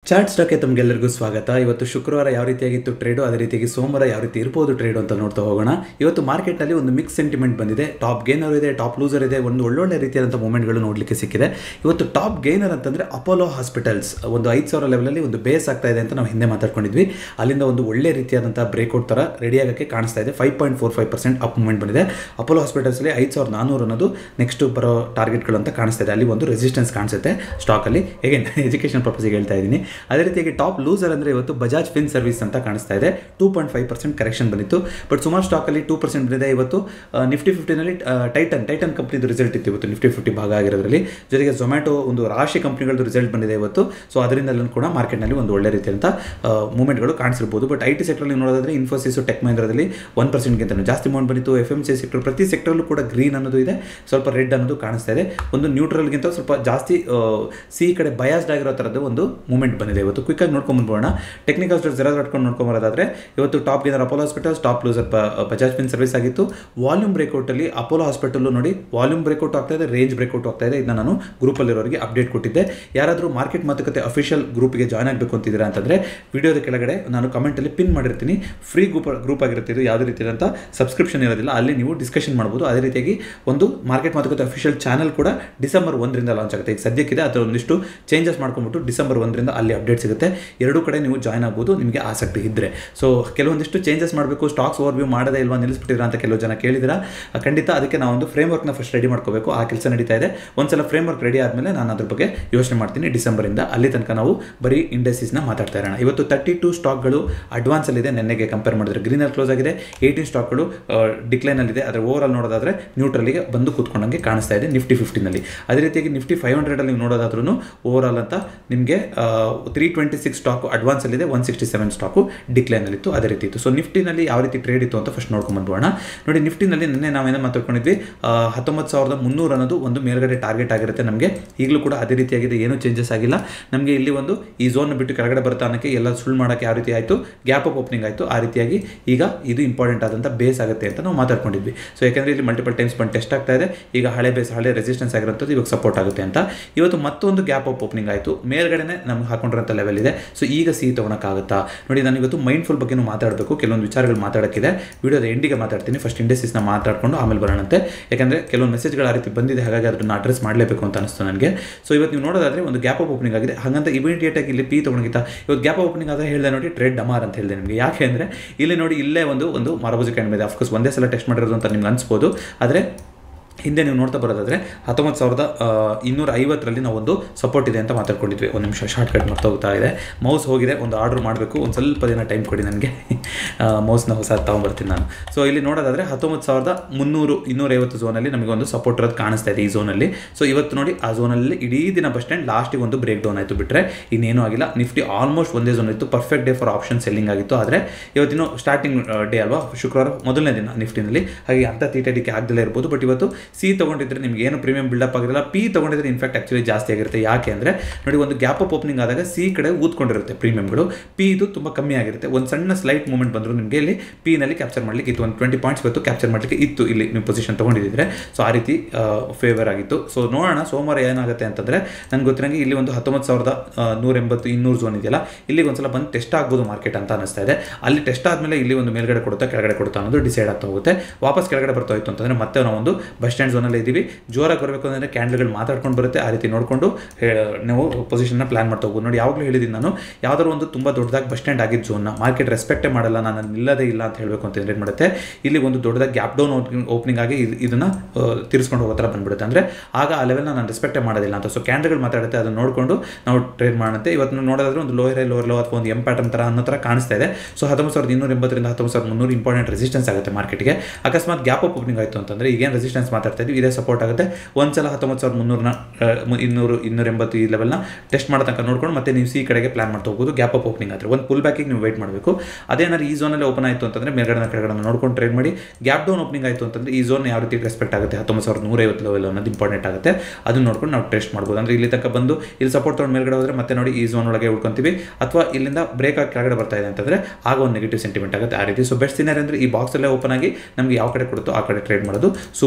chart ಸ್ಟಾಕ್ಗೆ ತಮಗೆಲ್ಲರಿಗೂ ಸ್ವಾಗತ ಇವತ್ತು ಶುಕ್ರವಾರ ಯಾವ ರೀತಿಯಾಗಿತ್ತು ಟ್ರೇಡು ಅದೇ ರೀತಿಯಾಗಿ ಸೋಮವಾರ ಯಾವ ರೀತಿ ಇರ್ಬೋದು ಟ್ರೇಡು ಅಂತ ನೋಡ್ತಾ ಹೋಗೋಣ ಇವತ್ತು ಮಾರ್ಕೆಟ್ನಲ್ಲಿ ಒಂದು ಮಿಕ್ಸ್ ಸೆಂಟಿಮೆಂಟ್ ಬಂದಿದೆ ಟಾಪ್ ಗೇನರ್ ಇದೆ ಟಾಪ್ ಲೂಸರ್ ಇದೆ ಒಂದು ಒಳ್ಳೊಳ್ಳೆ ರೀತಿಯಾದಂಥ ಮೂಮೆಂಟ್ಗಳು ನೋಡಲಿಕ್ಕೆ ಸಿಕ್ಕಿದೆ ಇವತ್ತು ಟಾಪ್ ಗೇನರ್ ಅಂತಂದರೆ ಅಪೋಲೋ ಹಾಸ್ಪಿಟಲ್ಸ್ ಒಂದು ಐದು ಸಾವಿರ ಲೆವೆಲಲ್ಲಿ ಒಂದು ಬೇಸ್ ಆಗ್ತಾ ಇದೆ ಅಂತ ನಾವು ಹಿಂದೆ ಮಾತಾಡ್ಕೊಂಡಿದ್ವಿ ಅಲ್ಲಿಂದ ಒಂದು ಒಳ್ಳೆ ರೀತಿಯಾದಂಥ ಬ್ರೇಕ್ಔಟ್ ಥರ ರೆಡಿ ಆಗೋಕ್ಕೆ ಕಾಣಿಸ್ತಾ ಇದೆ five point four five percent up moment ಬಂದಿದೆ ಅಪೋಲೋ ಹಾಸ್ಪಿಟಲ್ಸಲ್ಲಿ ಐದು ಸಾವಿರದ ನಾನ್ನೂರು ಅನ್ನೋದು ನೆಕ್ಸ್ಟ್ ಬರೋ ಟಾರ್ಗೆಟ್ಗಳು ಅಂತ ಕಾಣಿಸ್ತಾ ಇದೆ ಅಲ್ಲಿ ಒಂದು ರೆಸಿಸ್ಟೆನ್ಸ್ ಕಾಣಿಸುತ್ತೆ ಸ್ಟಾಕಲ್ಲಿ ಹೇಗೆ ಎಜುಕೇಷನ್ ಪರ್ಪಸ್ಗೆ ಹೇಳ್ತಾ ಇದ್ದೀನಿ ಅದೇ ರೀತಿಯಾಗಿ ಟಾಪ್ ಲೂಸರ್ ಅಂದರೆ ಇವತ್ತು ಬಜಾಜ್ ಫಿನ್ ಸರ್ವಿಸ್ ಅಂತ ಕಾಣಿಸ್ತಾ ಇದೆ two point five percent correction ಬಂದಿತ್ತು ಬಟ್ ಸುಮಾರು ಸ್ಟಾಕಲ್ಲಿ ಟೂ ಪರ್ಸೆಂಟ್ ಬಂದಿದೆ ಇವತ್ತು ನಿಫ್ಟಿ ಫಿಫ್ಟಿನಲ್ಲಿ ಟೈಟನ್ ಟೈಟನ್ ಕಂಪ್ನಿದು ರಿಸಲ್ಟ್ ಇತ್ತು ಇವತ್ತು ನಿಫ್ಟಿ ಫಿಫ್ಟಿ ಭಾಗ ಆಗಿರೋದ್ರಲ್ಲಿ ಜೊತೆಗೆ ಝೊಮ್ಯಾಟೊ ಒಂದು ರಾಶಿ ಕಂಪ್ನಿಗಳದ್ದು ರಿಸಲ್ಟ್ ಬಂದಿದೆ ಇವತ್ತು ಸೊ ಅದರಿಂದಲೂ ಕೂಡ ಮಾರ್ಕೆಟ್ನಲ್ಲಿ ಒಂದು ಒಳ್ಳೆ ರೀತಿಯಂಥ ಮೂವ್ಮೆಂಟ್ಗಳು ಕಾಣಿಸಿರ್ಬೋದು ಬಟ್ ಐ ಟಿ ಸೆಕ್ಟರ್ಲಿ ನೋಡೋದಾದ್ರೆ ಇನ್ಫೋಸಿಸು ಟೆಕ್ ಮಹಿಂದ್ರದಲ್ಲಿ ಒನ್ ಪರ್ಸೆಂಟ್ಗಿಂತ ಜಾಸ್ತಿ ಅಮೌಂಟ್ ಬಂದಿತ್ತು ಎಫ್ ಎಮ್ ಸಿ ಸೆಕ್ಟರ್ ಪ್ರತಿ ಸೆಕ್ಟರ್ಲ್ಲೂ ಕೂಡ ಗ್ರೀನ್ ಅನ್ನೋದು ಇದೆ ಸ್ವಲ್ಪ ರೆಡ್ ಅನ್ನೋದು ಕಾಣಿಸ್ತಾ ಇದೆ ಒಂದು ನ್ಯೂಟ್ರಲ್ಗಿಂತ ಸ್ವಲ್ಪ ಜಾಸ್ತಿ ಸಿ ಕಡೆ ಬಯಾಸ್ಡ್ ಆಗಿರೋ ಥರದ್ದು ಒಂದು ಮೂವ್ಮೆಂಟ್ ಬಂದಿದೆ ಇವತ್ತು ಕ್ವಿಕ್ಕಾಗಿ ನೋಡ್ಕೊಂಡ್ಬಂದ್ಬೋಣ ಟೆಕ್ನಿಕಲ್ ಸ್ಟೋರ್ ಜೆರಾ ಕಟ್ಕೊಂಡು ನೋಡ್ಕೊಂಬರೋದಾದ್ರೆ ಇವತ್ತು top gainer Apollo hospitals top loser Bajaj fin service ಆಗಿತ್ತು ವಾಲ್ಯೂಮ್ ಬ್ರೇಕ್ಔಟಲ್ಲಿ ಅಪೋಲೋ ಹಾಸ್ಪಿಟಲ್ ನೋಡಿ ವಾಲ್ಯೂಮ್ ಬ್ರೇಕ್ಔಟ್ ಆಗ್ತಾ ಇದೆ ರೇಂಜ್ ಬ್ರೇಕ್ಔಟ್ ಆಗ್ತಾ ಇದೆ ಇದನ್ನ ನಾನು ಗ್ರೂಪಲ್ಲಿರೋರಿಗೆ ಅಪ್ಡೇಟ್ ಕೊಟ್ಟಿದ್ದೆ ಯಾರಾದರೂ ಮಾರ್ಕೆಟ್ ಮಾತುಕತೆ ಅಫಿಷಿಯಲ್ ಗ್ರೂಪ್ಗೆ ಜಾಯ್ನ್ ಆಗಬೇಕು ಅಂತಿದ್ದೀರಾ ಅಂತಂದರೆ ವಿಡಿಯೋದ ಕೆಳಗಡೆ ನಾನು ಕಮೆಂಟಲ್ಲಿ ಪಿನ್ ಮಾಡಿರ್ತೀನಿ ಫ್ರೀ ಗ್ರೂಪ್ ಗ್ರೂಪ್ ಆಗಿರುತ್ತೆ ಇದು ಯಾವುದೇ ರೀತಿಯಾದಂಥ ಸಬ್ಸ್ಕ್ರಿಪ್ಷನ್ ಇರೋದಿಲ್ಲ ಅಲ್ಲಿ ನೀವು ಡಿಸ್ಕಷನ್ ಮಾಡ್ಬೋದು ಅದೇ ರೀತಿಯಾಗಿ ಒಂದು ಮಾರ್ಕೆಟ್ ಮಾತುಕತೆ ಅಫಿಷಿಯಲ್ ಚಾನಲ್ ಕೂಡ ಡಿಸೆಂಬರ್ ಒಂದರಿಂದ ಲಾಂಚ್ ಆಗುತ್ತೆ ಈಗ ಸದ್ಯಕ್ಕಿದೆ ಅದರ ಒಂದಿಷ್ಟು ಚೇಂಜಸ್ ಮಾಡ್ಕೊಂಡ್ಬಿಟ್ಟು ಡಿಸೆಂಬರ್ ಒಂದರಿಂದ ಅಲ್ಲಿ ಅಪ್ಡೇಟ್ ಸಿಗುತ್ತೆ ಎರಡೂ ಕಡೆ ನೀವು ಜಾಯ್ನ್ ಆಗ್ಬೋದು ನಿಮಗೆ ಆಸಕ್ತಿ ಇದ್ದರೆ ಸೊ ಕೆಲವೊಂದಿಷ್ಟು ಚೇಂಜಸ್ ಮಾಡಬೇಕು ಸ್ಟಾಕ್ಸ್ ಓವರ್ ವ್ಯೂ ಮಾಡದೇ ಇಲ್ವಾ ನಿಲ್ಲಿಸ್ಬಿಟ್ಟಿರಾ ಅಂತ ಕೆಲವು ಜನ ಕೇಳಿದಿರಾ ಖಂಡಿತ ಅದಕ್ಕೆ ನಾವು ಒಂದು ಫ್ರೇಮ್ ವರ್ಕ್ನ ಫಸ್ಟ್ ರೆಡಿ ಮಾಡ್ಕೋಬೇಕು ಆ ಕೆಲಸ ನಡೀತಾ ಇದೆ ಒಂದ್ಸಲ ಫ್ರೇಮ್ ವರ್ಕ್ ರೆಡಿ ಆದಮೇಲೆ ನಾನು ಅದ್ರ ಬಗ್ಗೆ ಯೋಚನೆ ಮಾಡ್ತೀನಿ ಡಿಸೆಂಬರಿಂದ ಅಲ್ಲಿ ತನಕ ನಾವು ಬರೀ ಇಂಡಸ್ಟ್ರೀಸ್ನ ಮಾತಾಡ್ತಾ ಇರೋಣ ಇವತ್ತು ತರ್ಟಿ ಟು ಸ್ಟಾಕ್ಗಳು ಅಡ್ವಾನ್ಸಲ್ಲಿದೆ ನೆನ್ನೆಗೆ ಕಂಪೇರ್ ಮಾಡಿದ್ರೆ ಗ್ರೀನಲ್ಲಿ ಕ್ಲೋಸ್ ಆಗಿದೆ ಏಯ್ಟೀನ್ ಸ್ಟಾಕ್ಗಳು ಡಿಕ್ಲೈನಲ್ಲಿದೆ ಅದರ ಓವರ್ ಆಲ್ ನೋಡೋದಾದ್ರೆ ನ್ಯೂಟ್ರಲಿಗೆ ಬಂದು ಕೂತ್ಕೊಂಡಂಗೆ ಕಾಣಿಸ್ತಾ ಇದೆ ನಿಫ್ಟಿ ಫಿಫ್ಟಿನಲ್ಲಿ ಅದೇ ರೀತಿಯಾಗಿ ನಿಫ್ಟಿ ಫೈವ್ ಹಂಡ್ರೆಡಲ್ಲಿ ನೀವು ನೋಡೋದಾದ್ರೂ ಓವರ್ ಆಲ್ ಅಂತ ನಿಮಗೆ ತ್ರೀ ಟ್ವೆಂಟಿ ಸಿಕ್ಸ್ ಸ್ಟಾಕು ಅಡ್ವಾನ್ಸಲ್ಲಿದೆ ಒನ್ ಸಿಕ್ಸ್ಟಿ ಸೆವೆನ್ ಸ್ಟಾಕು ಡಿಕ್ಲೈನಲ್ಲಿತ್ತು ಅದೇ ರೀತಿ ಇತ್ತು ಸೊ ನಿಫ್ಟಿನಲ್ಲಿ ಯಾವ ರೀತಿ ಟ್ರೇಡ್ ಇತ್ತು ಅಂತ ಫಸ್ಟ್ ನೋಡ್ಕೊಂಡು ಬಂದ್ಬೋಣ ನೋಡಿ ನಿಫ್ಟಿನಲ್ಲಿ ನಿನ್ನೆ ನಾವೇನೋ ಮಾತಾಡ್ಕೊಂಡಿದ್ವಿ ಹತ್ತೊಂಬತ್ತು ಸಾವಿರದ ಮುನ್ನೂರು ಅನ್ನೋದು ಒಂದು ಮೇಲ್ಗಡೆ ಟಾರ್ಗೆಟ್ ಆಗಿರುತ್ತೆ ನಮಗೆ ಈಗಲೂ ಕೂಡ ಅದೇ ರೀತಿಯಾಗಿದೆ ಏನೂ ಚೇಂಜಸ್ ಆಗಿಲ್ಲ ನಮಗೆ ಇಲ್ಲಿ ಒಂದು ಈ ಝೋನ್ ಬಿಟ್ಟು ಕೆಳಗಡೆ ಬರ್ತಾ ಅನ್ನೋಕ್ಕೆ ಎಲ್ಲ ಸುಳ್ಳು ಮಾಡೋಕ್ಕೆ ಯಾವ ರೀತಿ ಆಯಿತು ಗ್ಯಾಪ್ ಅಪ್ ಓಪನಿಂಗ್ ಆಯಿತು ಆ ರೀತಿಯಾಗಿ ಈಗ ಇದು ಇಂಪಾರ್ಟೆಂಟ್ ಆದಂಥ ಬೇಸ್ ಆಗುತ್ತೆ ಅಂತ ನಾವು ಮಾತಾಡ್ಕೊಂಡಿದ್ವಿ ಸೊ ಯಾಕೆಂದರೆ ಇಲ್ಲಿ ಮಲ್ಟಿಪಲ್ ಟೈಮ್ಸ್ ಬಂದು ಟೆಸ್ಟ್ ಆಗ್ತಾ ಇದೆ ಈಗ ಹಳೆ ಬೇಸ್ ಹಳೆ ರೆಸಿಸ್ಟೆನ್ಸ್ ಆಗಿರೋಂಥದ್ದು ಇವಾಗ ಸಪೋರ್ಟ್ ಆಗುತ್ತೆ ಅಂತ ಇವತ್ತು ಮತ್ತೊಂದು ಗ್ಯಾಪ್ ಅಪ್ ಓಪನಿಂಗ್ ಆಯಿತು ಮೇಲ್ಗಡೆನೆ ನಮ್ಗೆ ಹಾಕೊಂಡಿರೋಂಥ ಲೆವೆಲ್ ಇದೆ ಸೊ ಈಗ ಸಿಹಿ ತೊಗೊಳಕ್ಕಾಗುತ್ತಾ ನೋಡಿ ನಾನು ಇವತ್ತು ಮೈಂಡ್ಫುಲ್ ಬಗ್ಗೆನೂ ಮಾತಾಡಬೇಕು ಕೆಲವೊಂದು ವಿಚಾರಗಳು ಮಾತಾಡೋಕ್ಕಿದೆ ವಿಡಿಯೋದ ಎಂಡಿಗೆ ಮಾತಾಡ್ತೀನಿ ಫಸ್ಟ್ ಇಂಡಸ್ಟ್ರೀಸ್ನ ಮಾತಾಡ್ಕೊಂಡು ಆಮೇಲೆ ಬರೋಣಂತೆ ಯಾಕಂದರೆ ಕೆಲವೊಂದು ಮೆಸೇಜ್ಗಳು ಆ ರೀತಿ ಬಂದಿದೆ ಹಾಗಾಗಿ ಅದನ್ನು ಅಡ್ರೆಸ್ ಮಾಡಲೇಬೇಕು ಅಂತ ಅನಿಸ್ತು ನನಗೆ ಸೊ ಇವತ್ತು ನೀವು ನೋಡೋದಾದ್ರೆ ಒಂದು ಗ್ಯಾಪ್ ಅಪ್ ಓಪನಿಂಗ್ ಆಗಿದೆ ಹಾಗಂತ ಇಮಿಡಿಯೇಟ್ ಆಗಿ ಇಲ್ಲಿ ಪಿ ತೊಗೊಂಡಿದ್ದ ಇವತ್ತು ಗ್ಯಾಪ್ ಓಪನಿಂಗ್ ಆದರೆ ಹೇಳಿದೆ ನೋಡಿ ಟ್ರೇಡ್ ಡಮಾರ್ ಅಂತ ಹೇಳಿದೆ ನಿಮಗೆ ಯಾಕೆ ಅಂದರೆ ಇಲ್ಲಿ ನೋಡಿ ಇಲ್ಲೇ ಒಂದು ಒಂದು ಮರಬುಜಿ ಕಂಡು ಇದೆ ಅಫ್ಕೋರ್ಸ್ ಒಂದೇ ಸಲ ಟೆಸ್ಟ್ ಮಾಡಿರೋದು ಅಂತ ನಿಮ್ಗೆ ಅನಿಸ್ಬೋದು ಆದರೆ ಹಿಂದೆ ನೀವು ನೋಡ್ತಾ ಬರೋದಾದರೆ ಹತ್ತೊಂಬತ್ತು ಸಾವಿರದ ಇನ್ನೂರ ಐವತ್ತರಲ್ಲಿ ನಾವು ಒಂದು ಸಪೋರ್ಟ್ ಇದೆ ಅಂತ ಮಾತಾಡ್ಕೊಂಡಿದ್ವಿ ಒಂದು ನಿಮಿಷ ಶಾರ್ಟ್ ಕಟ್ ಮಾಡ್ತಾ ಹೋಗ್ತಾ ಇದೆ ಮೌಸ್ ಹೋಗಿದೆ ಒಂದು ಆರ್ಡ್ರ್ ಮಾಡಬೇಕು ಒಂದು ಸ್ವಲ್ಪ ದಿನ ಟೈಮ್ ಕೊಡಿ ನನಗೆ ಮೌಸ್ನ ಹೊಸ ತೊಗೊಂಬರ್ತೀನಿ ನಾನು ಸೊ ಇಲ್ಲಿ ನೋಡೋದಾದರೆ ಹತ್ತೊಂಬತ್ತು ಸಾವಿರದ ಮುನ್ನೂರು ಇನ್ನೂರೈವತ್ತು ಝೋನಲ್ಲಿ ನಮಗೆ ಒಂದು ಸಪೋರ್ಟ್ ಇರೋದು ಕಾಣಿಸ್ತಾ ಇದೆ ಈ ಝೋನಲ್ಲಿ ಸೊ ಇವತ್ತು ನೋಡಿ ಆ ಝೋನಲ್ಲಿ ಇಡೀ ದಿನ ಬಸ್ ಸ್ಟ್ಯಾಂಡ್ ಲಾಸ್ಟಿಗೆ ಒಂದು ಬ್ರೇಕ್ ಡೌನ್ ಆಯಿತು ಬಿಟ್ಟರೆ ಇನ್ನೇನೂ ಆಗಿಲ್ಲ ನಿಫ್ಟಿ ಆಲ್ಮೋಸ್ಟ್ ಒಂದೇ ಝೋನ್ ಇತ್ತು perfect day for option selling ಆಗಿತ್ತು ಆದರೆ ಇವತ್ತಿನ ಸ್ಟಾರ್ಟಿಂಗ್ ಡೇ ಅಲ್ವಾ ಶುಕ್ರವಾರ ಮೊದಲನೇ ದಿನ ನಿಫ್ಟಿನಲ್ಲಿ ಹಾಗೆ ಅಂಥ ತೀಟಡಿಕೆ ಆಗದಲ್ಲೇ ಇರ್ಬೋದು ಬಟ್ ಇವತ್ತು ಸಿ ತೊಗೊಂಡಿದ್ರೆ ನಿಮ್ಗೆ ಏನು ಪ್ರೀಮಿಯಂ ಬಿಲ್ಡಪ್ ಆಗಿರಲ್ಲ ಪಿ ತೊಗೊಂಡಿದ್ರೆ ಇನ್ಫ್ಯಾಕ್ಟ್ ಆಕ್ಚುಲಿ ಜಾಸ್ತಿ ಆಗಿರುತ್ತೆ ಯಾಕೆ ಅಂದರೆ ನೋಡಿ ಒಂದು ಗ್ಯಾಪ್ ಅಪ್ ಓಪನಿಂಗ್ ಆದಾಗ ಸಿ ಕಡೆ ಊದ್ಕೊಂಡಿರುತ್ತೆ ಪ್ರೀಮಿಯಂಗಳು ಪಿ ಇದು ತುಂಬ ಕಮ್ಮಿ ಆಗಿರುತ್ತೆ ಒಂದು ಸಣ್ಣ ಸ್ಲೈಟ್ ಮೂವ್ಮೆಂಟ್ ಬಂದರೂ ನಿಮಗೆ ಇಲ್ಲಿ ಪಿನಲ್ಲಿ ಕ್ಯಾಪ್ಚರ್ ಮಾಡಲಿಕ್ಕೆ ಇತ್ತು ಒಂದು ಟ್ವೆಂಟಿ ಪಾಯಿಂಟ್ಸ್ ಇವತ್ತು ಕ್ಯಾಪ್ಚರ್ ಮಾಡಲಿಕ್ಕೆ ಇತ್ತು ಇಲ್ಲಿ ನೀವು ಪೊಸಿಷನ್ ತೊಗೊಂಡಿದ್ದರೆ ಸೊ ಆ ರೀತಿ ಫೇವರ್ ಆಗಿತ್ತು ಸೊ ನೋಡೋಣ ಸೋಮವಾರ ಏನಾಗುತ್ತೆ ಅಂತಂದರೆ ನನಗೆ ಗೊತ್ತಿರಂಗೆ ಇಲ್ಲಿ ಒಂದು ಹತ್ತೊಂಬತ್ತು ಸಾವಿರದ ನೂರ ಎಂಬತ್ತು ಇನ್ನೂರು ಝೋನ್ ಇದೆಯಲ್ಲ ಇಲ್ಲಿಗೆ ಒಂದ್ಸಲ ಬಂದು ಟೆಸ್ಟ್ ಆಗ್ಬೋದು ಮಾರ್ಕೆಟ್ ಅಂತ ಅನಿಸ್ತಾ ಇದೆ ಅಲ್ಲಿ ಟೆಸ್ಟ್ ಆದಮೇಲೆ ಇಲ್ಲಿ ಒಂದು ಮೇಲ್ಗಡೆ ಕೊಡುತ್ತಾ ಕೆಳಗಡೆ ಕೊಡುತ್ತಾ ಅನ್ನೋದು ಡಿಸೈಡ್ ಆಗ್ತಾ ಹೋಗುತ್ತೆ ವಾಪಸ್ ಕೆಳಗಡೆ ಬರ್ತಾ ಇತ್ತು ಅಂತಂದರೆ ಮತ್ತೆ ನಾವು ಒಂದು ಬಸ್ ಸ್ಟ್ಯಾಂಡ್ ಝೋನಲ್ಲಿ ಇದ್ದೀವಿ ಜೋರಾಗಿ ಬರಬೇಕು ಅಂದರೆ ಕ್ಯಾಂಡಲ್ಗಳು ಮಾತಾಡ್ಕೊಂಡು ಬರುತ್ತೆ ಆ ರೀತಿ ನೋಡಿಕೊಂಡು ನೀವು ಪೊಸಿಷನ್ನ ಪ್ಲಾನ್ ಮಾಡ್ತಾ ಹೋಗ್ಬೋದು ನೋಡಿ ಯಾವಾಗಲೂ ಹೇಳಿದ್ದೀನಿ ನಾನು ಯಾವ್ದಾದ್ರು ಒಂದು ತುಂಬ ದೊಡ್ಡದಾಗಿ ಬಸ್ ಸ್ಟ್ಯಾಂಡ್ ಆಗಿದ್ದು ಝೋನ್ನ ಮಾರ್ಕೆಟ್ ರೆಸ್ಪೆಕ್ಟೇ ಮಾಡಲ್ಲ ನಾನು ನಿಲ್ಲದೇ ಇಲ್ಲ ಅಂತ ಹೇಳಬೇಕು ಅಂತ ಏನು ಮಾಡುತ್ತೆ ಇಲ್ಲಿ ಒಂದು ದೊಡ್ಡದಾಗಿ ಗ್ಯಾಪ್ ಡೌನ್ ಓಪನಿಂಗ್ ಆಗಿ ಇದನ್ನು ತಿರ್ಸ್ಕೊಂಡು ಹೋಗೋ ಥರ ಬಂದ್ಬಿಡುತ್ತೆ ಅಂದರೆ ಆಗ ಆ ಲೆವೆಲ್ನ ನಾನು ರೆಸ್ಪೆಕ್ಟೇ ಮಾಡೋದಿಲ್ಲ ಅಂತ ಸೊ ಕ್ಯಾಂಡಲ್ಗಳು ಮಾತಾಡುತ್ತೆ ಅದನ್ನು ನೋಡಿಕೊಂಡು ನಾವು ಟ್ರೇಡ್ ಮಾಡುತ್ತೆ ಇವತ್ತು ನೋಡೋದಾದ್ರೆ ಒಂದು ಲೋಯರ್ ಲೋಯರ್ ಲೋ ಅಥವಾ ಒಂದು ಎಂ ಪ್ಯಾಟರ್ನ್ ಥರ ಅನ್ನೋ ಥರ ಕಾಣಿಸ್ತಾ ಇದೆ ಸೊ ಹತ್ತೊಂಬತ್ತು ಸಾವಿರದ ಇನ್ನೂರ ಎಂಬತ್ತರಿಂದ ಹತ್ತೊಂಬತ್ತು ಸಾವಿರದ ಮುನ್ನೂರು ಇಂಪಾರ್ಟೆಂಟ್ ರೆಸಿಸ್ಟೆನ್ಸ್ ಆಗುತ್ತೆ ಮಾರ್ಕೆಟ್ಗೆ ಅಕಸ್ಮಾತ್ ಗ್ಯಾಪ್ ಅಪ್ ಓಪನಿಂಗ್ ಆಯಿತು ಅಂತಂದರೆ ಈಗೇನು ರೆಸಿಸ್ಟೆನ್ಸ್ ಮಾತಾಡ್ತಾ ಇದ್ದೀವಿ ಇದೇ ಸಪೋರ್ಟ್ ಆಗುತ್ತೆ ಒಂದ್ಸಲ ಹತ್ತೊಂಬತ್ತು ಸಾವಿರದ ಮುನ್ನೂರನ ಇನ್ನೂರು ಇನ್ನೂರ ಎಂಬತ್ತು ಈ ಲೆವೆಲ್ನ ಟೆಸ್ಟ್ ಮಾಡೋ ತನಕ ನೋಡ್ಕೊಂಡು ಮತ್ತೆ ನೀವು ಸಿ ಕಡೆಗೆ ಪ್ಲಾನ್ ಮಾಡ್ತಾ ಹೋಗೋದು ಗ್ಯಾಪ್ ಅಪ್ ಓಪನಿಂಗ್ ಆದರೆ ಒಂದು ಪುಲ್ ಬ್ಯಾಕಿಗೆ ನೀವು ವೆಯ್ಟ್ ಮಾಡಬೇಕು ಅದೇನಾದ್ರು ಈ ಝೋನಲ್ಲಿ ಓಪನ್ ಆಯಿತು ಅಂತಂದರೆ ಮೇಲ್ಗಡೆ ಕೆಳಗಡೆ ನೋಡ್ಕೊಂಡು ಟ್ರೇಡ್ ಮಾಡಿ ಗ್ಯಾಪ್ ಡೌನ್ ಓಪನಿಂಗ್ ಆಯಿತು ಅಂತಂದರೆ ಈ ಝೋನ್ ಯಾವ ರೀತಿ ರೆಸ್ಪೆಕ್ಟ್ ಆಗುತ್ತೆ ಹತ್ತೊಂಬತ್ತು ಸಾವಿರದ ನೂರೈವತ್ತು ಲೆವೆಲ್ ಅನ್ನೋದು ಇಂಪಾರ್ಟೆಂಟ್ ಆಗುತ್ತೆ ಅದನ್ನ ನೋಡ್ಕೊಂಡು ನಾವು ಟೆಸ್ಟ್ ಮಾಡ್ಬೋದು ಅಂದರೆ ಇಲ್ಲಿ ತನಕ ಬಂದು ಇಲ್ಲಿ ಸಪೋರ್ಟ್ ತೊಗೊಂಡು ಮೇಲ್ಗಡೆ ಹೋದರೆ ಮತ್ತೆ ನೋಡಿ ಈ ಝೋನ್ ಒಳಗೆ ಉಳ್ಕೊಂತೀವಿ ಅಥವಾ ಇಲ್ಲಿಂದ ಬ್ರೇಕ್ ಆಗಿ ಕೆಳಗಡೆ ಬರ್ತಾ ಇದೆ ಅಂತಂದರೆ ಆಗ ಒಂದು ನೆಗೆಟಿವ್ ಸೆಂಟಿಮೆಂಟ್ ಆಗುತ್ತೆ ಆ ರೀತಿ ಸೊ ಬೆಸ್ಟ್ ಸಿನರ್ ಅಂದರೆ ಈ ಬಾಕ್ಸಲ್ಲೇ ಓಪನ್ ಆಗಿ ನಮಗೆ ಯಾವ ಕಡೆ ಕೊಡುತ್ತೋ ಆ ಕಡೆ ಟ್ರೇಡ್ ಮಾಡೋದು ಸೂಕ್ತ ಆಗಿರುತ್ತೆ